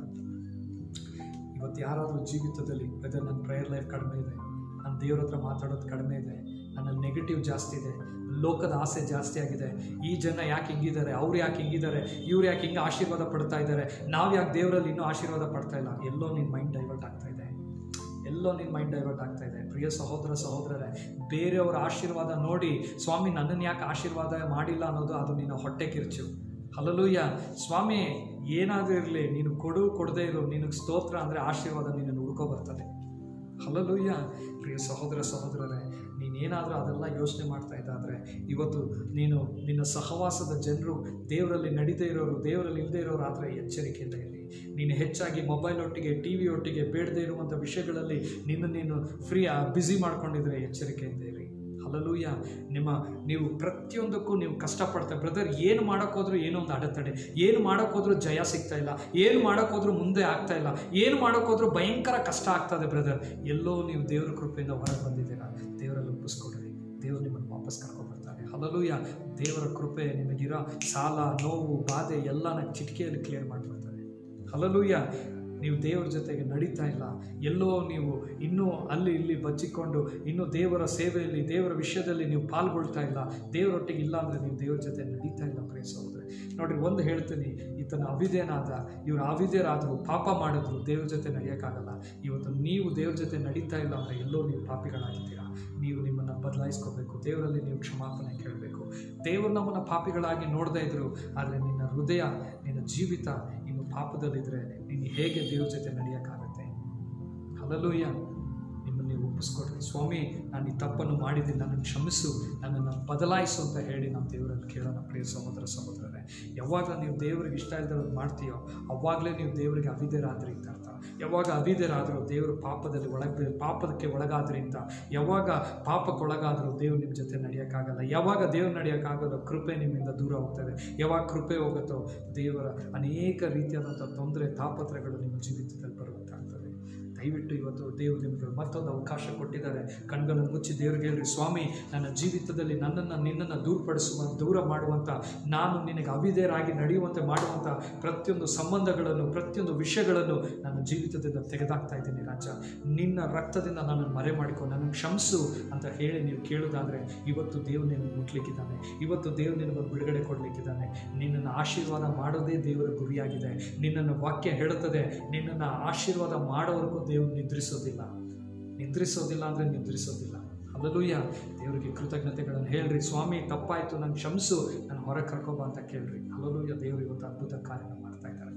ಇವತ್ತು ಯಾರಾದರೂ ಜೀವಿತದಲ್ಲಿ ವೆದರ್ ನನ್ನ ಪ್ರೇಯರ್ ಲೈಫ್ ಕಡಿಮೆ ಇದೆ ನನ್ನ ದೇವ್ರ ಹತ್ರ ಮಾತಾಡೋದು ಕಡಿಮೆ ಇದೆ ನನ್ನ ನೆಗೆಟಿವ್ ಜಾಸ್ತಿ ಇದೆ ಲೋಕದ ಆಸೆ ಜಾಸ್ತಿ ಆಗಿದೆ ಈ ಜನ ಯಾಕೆ ಹಿಂಗಿದ್ದಾರೆ ಅವ್ರು ಯಾಕೆ ಹಿಂಗಿದ್ದಾರೆ ಇವ್ರು ಯಾಕೆ ಹಿಂಗೆ ಆಶೀರ್ವಾದ ಪಡ್ತಾ ಇದ್ದಾರೆ ನಾವು ಯಾಕೆ ದೇವರಲ್ಲಿ ಇನ್ನೂ ಆಶೀರ್ವಾದ ಪಡ್ತಾ ಇಲ್ಲ ಎಲ್ಲೋ ನಿನ್ನ ಮೈಂಡ್ ಡೈವರ್ಟ್ ಆಗ್ತಾ ಇದೆ ಎಲ್ಲೋ ನಿನ್ನ ಮೈಂಡ್ ಡೈವರ್ಟ್ ಆಗ್ತಾ ಇದೆ ಪ್ರಿಯ ಸಹೋದರ ಸಹೋದರರೇ ಬೇರೆಯವರ ಆಶೀರ್ವಾದ ನೋಡಿ ಸ್ವಾಮಿ ನನ್ನನ್ನು ಯಾಕೆ ಆಶೀರ್ವಾದ ಮಾಡಿಲ್ಲ ಅನ್ನೋದು ಅದು ನಿನ್ನ ಹೊಟ್ಟೆ ಕಿರ್ಚು ಹಲಲೂಯ್ಯ ಸ್ವಾಮಿ ಏನಾದರೂ ಇರಲಿ ನೀನು ಕೊಡು ಕೊಡದೇ ಇರು ನಿನಗೆ ಸ್ತೋತ್ರ ಅಂದರೆ ಆಶೀರ್ವಾದ ನಿನ್ನನ್ನು ಹುಡ್ಕೋ ಬರ್ತದೆ ಹಲಲೂಯ್ಯ ಪ್ರಿಯ ಸಹೋದರ ಸಹೋದರರೇ ನೀನೇನಾದರೂ ಅದೆಲ್ಲ ಯೋಚನೆ ಮಾಡ್ತಾ ಇದ್ದಾದರೆ ಇವತ್ತು ನೀನು ನಿನ್ನ ಸಹವಾಸದ ಜನರು ದೇವರಲ್ಲಿ ನಡೀದೇ ಇರೋರು ದೇವರಲ್ಲಿ ಇಲ್ಲದೆ ಇರೋರು ಆದರೆ ಎಚ್ಚರಿಕೆಯಿಂದ ಇರಲಿ ನೀನು ಹೆಚ್ಚಾಗಿ ಮೊಬೈಲ್ ಒಟ್ಟಿಗೆ ಟಿ ವಿ ಒಟ್ಟಿಗೆ ಬೇಡದೇ ಇರುವಂಥ ವಿಷಯಗಳಲ್ಲಿ ನಿನ್ನ ನೀನು ಫ್ರೀ ಬ್ಯುಸಿ ಮಾಡ್ಕೊಂಡಿದ್ರೆ ಎಚ್ಚರಿಕೆಯಿಂದ ಇರಿ ಹಲಲೂಯ ನಿಮ್ಮ ನೀವು ಪ್ರತಿಯೊಂದಕ್ಕೂ ನೀವು ಕಷ್ಟಪಡ್ತಾ ಬ್ರದರ್ ಏನು ಮಾಡೋಕ್ಕೋದ್ರೂ ಏನೋ ಒಂದು ಅಡೆತಡೆ ಏನು ಮಾಡೋಕ್ಕೋದ್ರೂ ಜಯ ಸಿಗ್ತಾ ಇಲ್ಲ ಏನು ಮಾಡೋಕ್ಕೋದ್ರೂ ಮುಂದೆ ಆಗ್ತಾ ಇಲ್ಲ ಏನು ಮಾಡೋಕ್ಕೋದ್ರೂ ಭಯಂಕರ ಕಷ್ಟ ಆಗ್ತದೆ ಬ್ರದರ್ ಎಲ್ಲೋ ನೀವು ದೇವರ ಕೃಪೆಯಿಂದ ಹೊರಗೆ ಬಂದಿದ್ದೀರಾ ದೇವರಲ್ಲಿ ಒಪ್ಪಿಸ್ಕೊಡ್ರಿ ದೇವರು ನಿಮ್ಮನ್ನು ವಾಪಸ್ ಕರ್ಕೊಂಡ್ಬರ್ತಾರೆ ಹಲಲೂಯ ದೇವರ ಕೃಪೆ ನಿಮಗಿರೋ ಸಾಲ ನೋವು ಬಾಧೆ ಎಲ್ಲನ ಚಿಟಿಕೆಯಲ್ಲಿ ಕ್ಲಿಯರ್ ಮಾಡಿಬಿಡ್ತಾರೆ ಹಲಲೂಯ ನೀವು ದೇವರ ಜೊತೆಗೆ ನಡೀತಾ ಇಲ್ಲ ಎಲ್ಲೋ ನೀವು ಇನ್ನೂ ಅಲ್ಲಿ ಇಲ್ಲಿ ಬಚ್ಚಿಕೊಂಡು ಇನ್ನೂ ದೇವರ ಸೇವೆಯಲ್ಲಿ ದೇವರ ವಿಷಯದಲ್ಲಿ ನೀವು ಪಾಲ್ಗೊಳ್ತಾ ಇಲ್ಲ ದೇವರೊಟ್ಟಿಗೆ ಇಲ್ಲ ಅಂದರೆ ನೀವು ದೇವರ ಜೊತೆ ನಡೀತಾ ಇಲ್ಲ ಪ್ರಿಯ ಸಹೋದರ ನೋಡ್ರಿ ಒಂದು ಹೇಳ್ತೀನಿ ಈತನ ಅವಿದೇನಾದ ಇವರು ಅವಿದೇರಾದರು ಪಾಪ ಮಾಡಿದ್ರು ದೇವ್ರ ಜೊತೆ ನಡೆಯೋಕ್ಕಾಗಲ್ಲ ಇವತ್ತು ನೀವು ದೇವ್ರ ಜೊತೆ ನಡೀತಾ ಇಲ್ಲ ಅಂದರೆ ಎಲ್ಲೋ ನೀವು ಪಾಪಿಗಳಾಗಿದ್ದೀರಾ ನೀವು ನಿಮ್ಮನ್ನು ಬದಲಾಯಿಸ್ಕೋಬೇಕು ದೇವರಲ್ಲಿ ನೀವು ಕ್ಷಮಾಪಣೆ ಕೇಳಬೇಕು ದೇವರು ನಮ್ಮನ್ನು ಪಾಪಿಗಳಾಗಿ ನೋಡದೇ ಇದ್ರು ಆದರೆ ನಿನ್ನ ಹೃದಯ ನಿನ್ನ ಜೀವಿತ ಇನ್ನು ಪಾಪದಲ್ಲಿದ್ದರೆ ನೀನು ಹೇಗೆ ದೇವ್ರ ಜೊತೆ ನಡೆಯೋಕ್ಕಾಗತ್ತೆ ಹಲಲೂಯ್ಯ ನಿಮ್ಮನ್ನು ನೀವು ಒಪ್ಪಿಸ್ಕೊಡ್ರಿ ಸ್ವಾಮಿ ನಾನು ಈ ತಪ್ಪನ್ನು ಮಾಡಿದ್ದೀನಿ ನನ್ನನ್ನು ಕ್ಷಮಿಸು ನನ್ನನ್ನು ಬದಲಾಯಿಸು ಅಂತ ಹೇಳಿ ನಾವು ದೇವರಲ್ಲಿ ಕೇಳೋಣ ಪ್ರಿಯ ಸಹೋದರ ಸಹೋದರರೇ ಯಾವಾಗ ನೀವು ದೇವರಿಗೆ ಇಷ್ಟ ಇಲ್ದದ್ದು ಮಾಡ್ತೀಯೋ ಅವಾಗಲೇ ನೀವು ದೇವರಿಗೆ ಅವಿಧೇರಾದ್ರಿ ಅಂತ ಅರ್ಥ ಯಾವಾಗ ಅವಿಧೇರಾದರೂ ದೇವರು ಪಾಪದಲ್ಲಿ ಒಳಗ ಪಾಪಕ್ಕೆ ಒಳಗಾದ್ರಿ ಅಂತ ಯಾವಾಗ ಪಾಪಕ್ಕೆ ಒಳಗಾದರೂ ದೇವ್ರು ನಿಮ್ಮ ಜೊತೆ ನಡೆಯೋಕ್ಕಾಗಲ್ಲ ಯಾವಾಗ ದೇವ್ರು ನಡೆಯೋಕ್ಕಾಗಲ್ಲ ಕೃಪೆ ನಿಮ್ಮಿಂದ ದೂರ ಹೋಗ್ತದೆ ಯಾವಾಗ ಕೃಪೆ ಹೋಗುತ್ತೋ ದೇವರ ಅನೇಕ ರೀತಿಯಾದಂಥ ತೊಂದರೆ ತಾಪತ್ರಗಳು ನಿಮ್ಮ ಜೀವಿತದಲ್ಲಿ ಬರುವಂತಾಗ್ತದೆ ದಯವಿಟ್ಟು ಇವತ್ತು ದೇವರು ನಿಮಗೆ ಮತ್ತೊಂದು ಅವಕಾಶ ಕೊಟ್ಟಿದ್ದಾರೆ ಕಣ್ಗಳನ್ನು ಮುಚ್ಚಿ ದೇವ್ರಿಗೆ ಹೇಳ್ರಿ ಸ್ವಾಮಿ ನನ್ನ ಜೀವಿತದಲ್ಲಿ ನನ್ನನ್ನು ನಿನ್ನನ್ನು ದೂರಪಡಿಸುವ ದೂರ ಮಾಡುವಂಥ ನಾನು ನಿನಗೆ ಅವಿಧೇಯರಾಗಿ ನಡೆಯುವಂತೆ ಮಾಡುವಂಥ ಪ್ರತಿಯೊಂದು ಸಂಬಂಧಗಳನ್ನು ಪ್ರತಿಯೊಂದು ವಿಷಯಗಳನ್ನು ನನ್ನ ಜೀವಿತದಿಂದ ತೆಗೆದಾಕ್ತಾ ಇದ್ದೀನಿ ರಾಜ ನಿನ್ನ ರಕ್ತದಿಂದ ನನ್ನನ್ನು ಮರೆ ಮಾಡಿಕೊ ನನ್ನನ್ನು ಕ್ಷಮಿಸು ಅಂತ ಹೇಳಿ ನೀವು ಕೇಳೋದಾದರೆ ಇವತ್ತು ದೇವ್ರು ನಿನಗೆ ಮುಟ್ಲಿಕ್ಕಿದ್ದಾನೆ ಇವತ್ತು ದೇವ್ರು ನಿನಗೊಂದು ಬಿಡುಗಡೆ ಕೊಡಲಿಕ್ಕಿದ್ದಾನೆ ನಿನ್ನನ್ನು ಆಶೀರ್ವಾದ ಮಾಡೋದೇ ದೇವರ ಗುರಿಯಾಗಿದೆ ನಿನ್ನನ್ನು ವಾಕ್ಯ ಹೇಳುತ್ತದೆ ನಿನ್ನನ್ನು ಆಶೀರ್ವಾದ ಮಾಡೋವರೆಗೂ ದೇವರು ನಿದ್ರಿಸೋದಿಲ್ಲ ನಿದ್ರಿಸೋದಿಲ್ಲ ಅಂದರೆ ನಿದ್ರಿಸೋದಿಲ್ಲ ಅಲ್ಲೂಯ್ಯ ದೇವರಿಗೆ ಕೃತಜ್ಞತೆಗಳನ್ನು ಹೇಳ್ರಿ ಸ್ವಾಮಿ ತಪ್ಪಾಯಿತು ನಂಗೆ ಕ್ಷಮಿಸು ನಾನು ಹೊರಗೆ ಕರ್ಕೊಬ ಅಂತ ಕೇಳ್ರಿ ಅಲ್ಲೂಯ್ಯ ದೇವರು ಇವತ್ತು ಅದ್ಭುತ ಕಾರ್ಯನ ಮಾಡ್ತಾ ಇದ್ದಾರೆ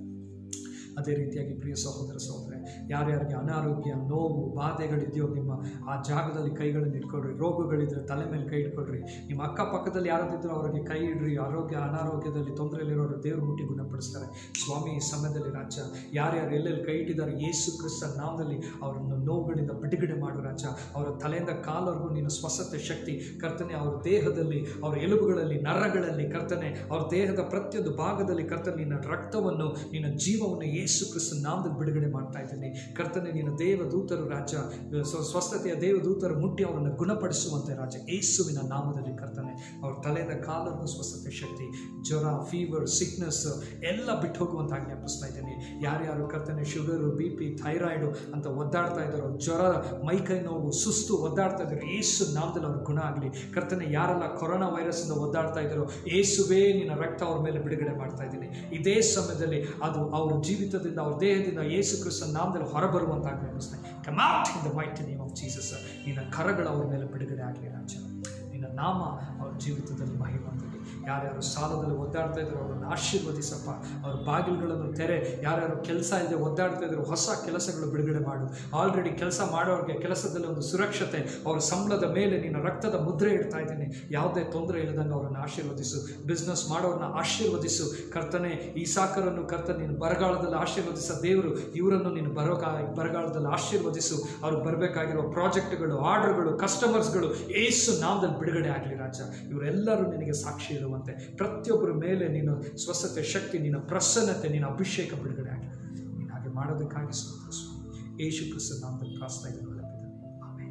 ಅದೇ ರೀತಿಯಾಗಿ ಪ್ರಿಯ ಸಹೋದರ ಸಹೋದರ ಯಾರ್ಯಾರಿಗೆ ಅನಾರೋಗ್ಯ ನೋವು ಬಾಧೆಗಳಿದೆಯೋ ನಿಮ್ಮ ಆ ಜಾಗದಲ್ಲಿ ಕೈಗಳನ್ನು ಇಟ್ಕೊಳ್ರಿ ರೋಗಗಳಿದ್ರೆ ತಲೆ ಮೇಲೆ ಕೈ ಇಟ್ಕೊಳ್ರಿ ನಿಮ್ಮ ಅಕ್ಕಪಕ್ಕದಲ್ಲಿ ಯಾರಾದಿದ್ರು ಅವರಿಗೆ ಕೈ ಇಡ್ರಿ ಆರೋಗ್ಯ ಅನಾರೋಗ್ಯದಲ್ಲಿ ತೊಂದರೆಯಲ್ಲಿರೋರು ದೇವರು ಮುಟ್ಟಿ ಗುಣಪಡಿಸ್ತಾರೆ ಸ್ವಾಮಿ ಈ ಸಮಯದಲ್ಲಿ ರಾಜ ಯಾರ್ಯಾರು ಎಲ್ಲೆಲ್ಲಿ ಕೈ ಇಟ್ಟಿದ್ದಾರೆ ಯೇಸು ಕ್ರಿಸ್ತ ನಾಮದಲ್ಲಿ ಅವರನ್ನು ನೋವುಗಳಿಂದ ಬಿಡುಗಡೆ ಮಾಡು ರಾಜ ಅವರ ತಲೆಯಿಂದ ಕಾಲವರೆಗೂ ನೀನು ಸ್ವಸ್ಥತೆ ಶಕ್ತಿ ಕರ್ತನೆ ಅವರ ದೇಹದಲ್ಲಿ ಅವರ ಎಲುಬುಗಳಲ್ಲಿ ನರಗಳಲ್ಲಿ ಕರ್ತನೆ ಅವರ ದೇಹದ ಪ್ರತಿಯೊಂದು ಭಾಗದಲ್ಲಿ ಕರ್ತನೆ ನಿನ್ನ ರಕ್ತವನ್ನು ನಿನ್ನ ಜೀವವನ್ನು ಯೇಸು ಕ್ರಿಸ್ತ ನಾಮದಲ್ಲಿ ಬಿಡುಗಡೆ ಮಾಡ್ತಾ ಇದ್ದೀನಿ ಕರ್ತನೆ ನಿನ್ನ ದೇವದೂತರು ರಾಜ ಸ್ವ- ಸ್ವಸ್ಥತೆಯ ದೇವದೂತರು ಮುಟ್ಟಿ ಅವರನ್ನು ಗುಣಪಡಿಸುವಂತೆ ರಾಜ ಯೇಸುವಿನ ನಾಮದಲ್ಲಿ ಕರ್ತನೆ ಅವ್ರ ತಲೆಯಿಂದ ಕಾಲವರೆಗೂ ಸ್ವಸ್ಥತೆ ಶಕ್ತಿ ಜ್ವರ ಫೀವರ್ ಸಿಕ್ನೆಸ್ ಎಲ್ಲ ಬಿಟ್ಟು ಹೋಗುವಂತ ಆಜ್ಞಾಪಿಸ್ತಾ ಇದ್ದೀನಿ ಯಾರ್ಯಾರು ಕರ್ತನೆ ಶುಗರು ಬಿ ಪಿ ಥೈರಾಯ್ಡು ಅಂತ ಒದ್ದಾಡ್ತಾ ಇದ್ದಾರೋ ಜ್ವರ ಮೈಕೈ ನೋವು ಸುಸ್ತು ಒದ್ದಾಡ್ತಾ ಇದ್ದಾರೆ ಏಸು ನಾಮದಲ್ಲಿ ಅವ್ರ ಗುಣ ಆಗಲಿ ಕರ್ತನೆ ಯಾರೆಲ್ಲ ಕೊರೋನಾ ವೈರಸ್ಸಿಂದ ಒದ್ದಾಡ್ತಾ ಇದ್ದಾರೋ ಏಸುವೇ ನಿನ್ನ ರಕ್ತ ಅವ್ರ ಮೇಲೆ ಬಿಡುಗಡೆ ಮಾಡ್ತಾ ಇದ್ದೀನಿ ಇದೇ ಸಮಯದಲ್ಲಿ ಅದು ಅವ್ರ ಜೀವಿತದಿಂದ ಅವ್ರ ದೇಹದಿಂದ ಯೇಸು ಕ್ರಿಸ್ತ ನಾಮದಲ್ಲಿ ಹೊರಬರುವಂತ ಆಜ್ಞಾಪಿಸ್ತೇನೆ come out in the white name of Jesus ನಿನ್ನ ಕರಗಳು ಅವ್ರ ಮೇಲೆ ಬಿಡುಗಡೆ ಆಗಲಿ ರಾಜ ನಿನ್ನ ನಾಮ ಅವ್ರ ಜೀವಿತದಲ್ಲಿ ಮಹಿಮಂತಲಿ ಯಾರ್ಯಾರು ಸಾಲದಲ್ಲಿ ಒದ್ದಾಡ್ತಾ ಇದ್ರು ಅವರನ್ನು ಆಶೀರ್ವದಿಸಪ್ಪ ಅವ್ರ ಬಾಗಿಲುಗಳನ್ನು ತೆರೆ ಯಾರ್ಯಾರು ಕೆಲಸ ಇಲ್ಲದೆ ಒದ್ದಾಡ್ತಾ ಇದ್ರು ಹೊಸ ಕೆಲಸಗಳು ಬಿಡುಗಡೆ ಮಾಡು ಆಲ್ರೆಡಿ ಕೆಲಸ ಮಾಡೋರಿಗೆ ಕೆಲಸದಲ್ಲಿ ಒಂದು ಸುರಕ್ಷತೆ ಅವರ ಸಂಬಳದ ಮೇಲೆ ನಿನ್ನ ರಕ್ತದ ಮುದ್ರೆ ಇಡ್ತಾ ಇದ್ದೀನಿ ಯಾವುದೇ ತೊಂದರೆ ಇಲ್ಲದಂಗೆ ಅವರನ್ನು ಆಶೀರ್ವದಿಸು ಬಿಸ್ನೆಸ್ ಮಾಡೋರನ್ನ ಆಶೀರ್ವದಿಸು ಕರ್ತನೆ ಈ ಸಾಕರನ್ನು ಕರ್ತನೆ ನೀನು ಬರಗಾಲದಲ್ಲಿ ಆಶೀರ್ವದಿಸ ದೇವರು ಇವರನ್ನು ನೀನು ಬರೋಕಾ ಬರಗಾಲದಲ್ಲಿ ಆಶೀರ್ವದಿಸು ಅವ್ರು ಬರಬೇಕಾಗಿರೋ ಪ್ರಾಜೆಕ್ಟ್ಗಳು ಆರ್ಡರ್ಗಳು ಕಸ್ಟಮರ್ಸ್ಗಳು ಏಸು ನಾಮದಲ್ಲಿ ಬಿಡುಗಡೆ ಆಗಲಿ ರಾಜ ಇವರೆಲ್ಲರೂ ನಿನಗೆ ಸಾಕ್ಷಿ ಇರುವಂತೆ ಪ್ರತಿಯೊಬ್ಬರ ಮೇಲೆ ನೀನು ಸ್ವಸ್ಥತೆ ಶಕ್ತಿ ನಿನ್ನ ಪ್ರಸನ್ನತೆ ನಿನ್ನ ಅಭಿಷೇಕ ಬಿಡುಗಡೆ ಆಗಲಿ ನೀನು ಹಾಗೆ ಮಾಡೋದಕ್ಕಾಗಿ ಸ್ತೋತ್ರ ಸ್ವಾಮಿ ಯೇಸು ಕ್ರಿಸ್ತ ನಾಮದಲ್ಲಿ ಪ್ರಾಸ್ತಾ ಇದ್ದೀನಿ ಒಳ್ಳೆ ಪಿತಾನೇ. ಆಮೆನ್.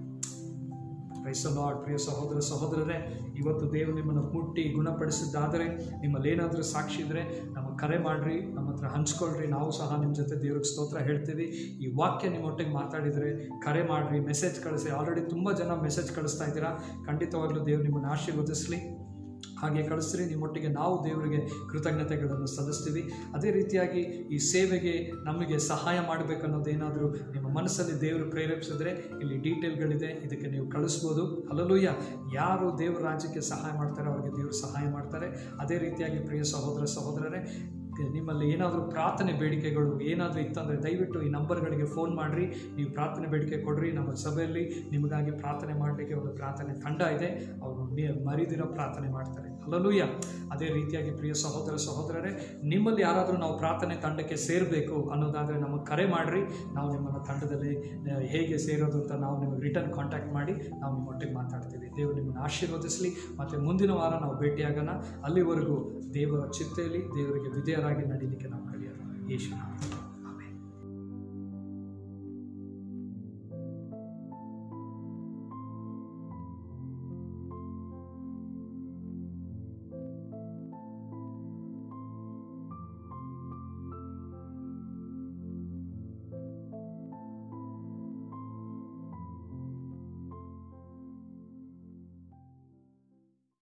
Praise the Lord, ಪ್ರಿಯ ಸಹೋದರ ಸಹೋದರರೇ ಇವತ್ತು ದೇವರು ನಿಮ್ಮನ್ನು ಮುಟ್ಟಿ ಗುಣಪಡಿಸಿದ್ದಾದರೆ ನಿಮ್ಮಲ್ಲಿ ಏನಾದರೂ ಸಾಕ್ಷಿ ಇದ್ದರೆ ನಮಗೆ ಕರೆ ಮಾಡಿರಿ ನಮ್ಮ ಹತ್ರ ಹಂಚ್ಕೊಳ್ರಿ ನಾವು ಸಹ ನಿಮ್ಮ ಜೊತೆ ದೇವ್ರಿಗೆ ಸ್ತೋತ್ರ ಹೇಳ್ತೀವಿ ಈ ವಾಕ್ಯ ನಿಮ್ಮ ಒಟ್ಟಿಗೆ ಮಾತಾಡಿದರೆ ಕರೆ ಮಾಡಿರಿ ಮೆಸೇಜ್ ಕಳಿಸಿ ಆಲ್ರೆಡಿ ತುಂಬ ಜನ ಮೆಸೇಜ್ ಕಳಿಸ್ತಾ ಇದ್ದೀರಾ ಖಂಡಿತವಾಗ್ಲೂ ದೇವ್ರು ನಿಮ್ಮನ್ನು ಆಶೀರ್ವದಿಸಲಿ ಹಾಗೆ ಕಳಿಸ್ರಿ ನಿಮ್ಮೊಟ್ಟಿಗೆ ನಾವು ದೇವರಿಗೆ ಕೃತಜ್ಞತೆಗಳನ್ನು ಸಲ್ಲಿಸ್ತೀವಿ ಅದೇ ರೀತಿಯಾಗಿ ಈ ಸೇವೆಗೆ ನಮಗೆ ಸಹಾಯ ಮಾಡಬೇಕನ್ನೋದೇನಾದರೂ ನಿಮ್ಮ ಮನಸ್ಸಲ್ಲಿ ದೇವರು ಪ್ರೇರೇಪಿಸಿದ್ರೆ ಇಲ್ಲಿ ಡೀಟೇಲ್ಗಳಿದೆ ಇದಕ್ಕೆ ನೀವು ಕಳಿಸ್ಬೋದು ಅಲ್ಲಲೂಯ್ಯ ಯಾರು ದೇವರ ರಾಜ್ಯಕ್ಕೆ ಸಹಾಯ ಮಾಡ್ತಾರೆ ಅವರಿಗೆ ದೇವರು ಸಹಾಯ ಮಾಡ್ತಾರೆ ಅದೇ ರೀತಿಯಾಗಿ ಪ್ರಿಯ ಸಹೋದರ ಸಹೋದರರೇ ನಿಮ್ಮಲ್ಲಿ ಏನಾದರೂ ಪ್ರಾರ್ಥನೆ ಬೇಡಿಕೆಗಳು ಏನಾದರೂ ಇತ್ತಂದರೆ ದಯವಿಟ್ಟು ಈ ನಂಬರ್ಗಳಿಗೆ ಫೋನ್ ಮಾಡಿರಿ ನೀವು ಪ್ರಾರ್ಥನೆ ಬೇಡಿಕೆ ಕೊಡ್ರಿ ನಮ್ಮ ಸಭೆಯಲ್ಲಿ ನಿಮಗಾಗಿ ಪ್ರಾರ್ಥನೆ ಮಾಡಲಿಕ್ಕೆ ಒಂದು ಪ್ರಾರ್ಥನೆ ತಂಡ ಇದೆ ಅವರು ನಿ- ಮರಿದಿರೋ ಪ್ರಾರ್ಥನೆ ಮಾಡ್ತಾರೆ ಅಲ್ಲಲೂಯ್ಯ ಅದೇ ರೀತಿಯಾಗಿ ಪ್ರಿಯ ಸಹೋದರ ಸಹೋದರರೇ ನಿಮ್ಮಲ್ಲಿ ಯಾರಾದರೂ ನಾವು ಪ್ರಾರ್ಥನೆ ತಂಡಕ್ಕೆ ಸೇರಬೇಕು ಅನ್ನೋದಾದರೆ ನಮಗೆ ಕರೆ ಮಾಡಿರಿ ನಾವು ನಿಮ್ಮನ್ನು ತಂಡದಲ್ಲಿ ಆ, ಹೇಗೆ ಸೇರೋದು ಅಂತ ನಾವು ನಿಮಗೆ ರಿಟರ್ನ್ ಕಾಂಟ್ಯಾಕ್ಟ್ ಮಾಡಿ ನಾವು ನಿಮ್ಮೊಟ್ಟಿಗೆ ಮಾತಾಡ್ತೀವಿ ದೇವರು ನಿಮ್ಮನ್ನು ಆಶೀರ್ವದಿಸಲಿ ಮತ್ತು ಮುಂದಿನ ವಾರ ನಾವು ಭೇಟಿಯಾಗೋಣ ಅಲ್ಲಿವರೆಗೂ ದೇವರ ಚಿಂತೆಯಲ್ಲಿ ದೇವರಿಗೆ ವಿಧೇಯರಾಗಿ ನಡೀಲಿಕ್ಕೆ ನಾವು ಕಲಿಯೋಣ ಯೇಸು ನಾಮದಲ್ಲಿ.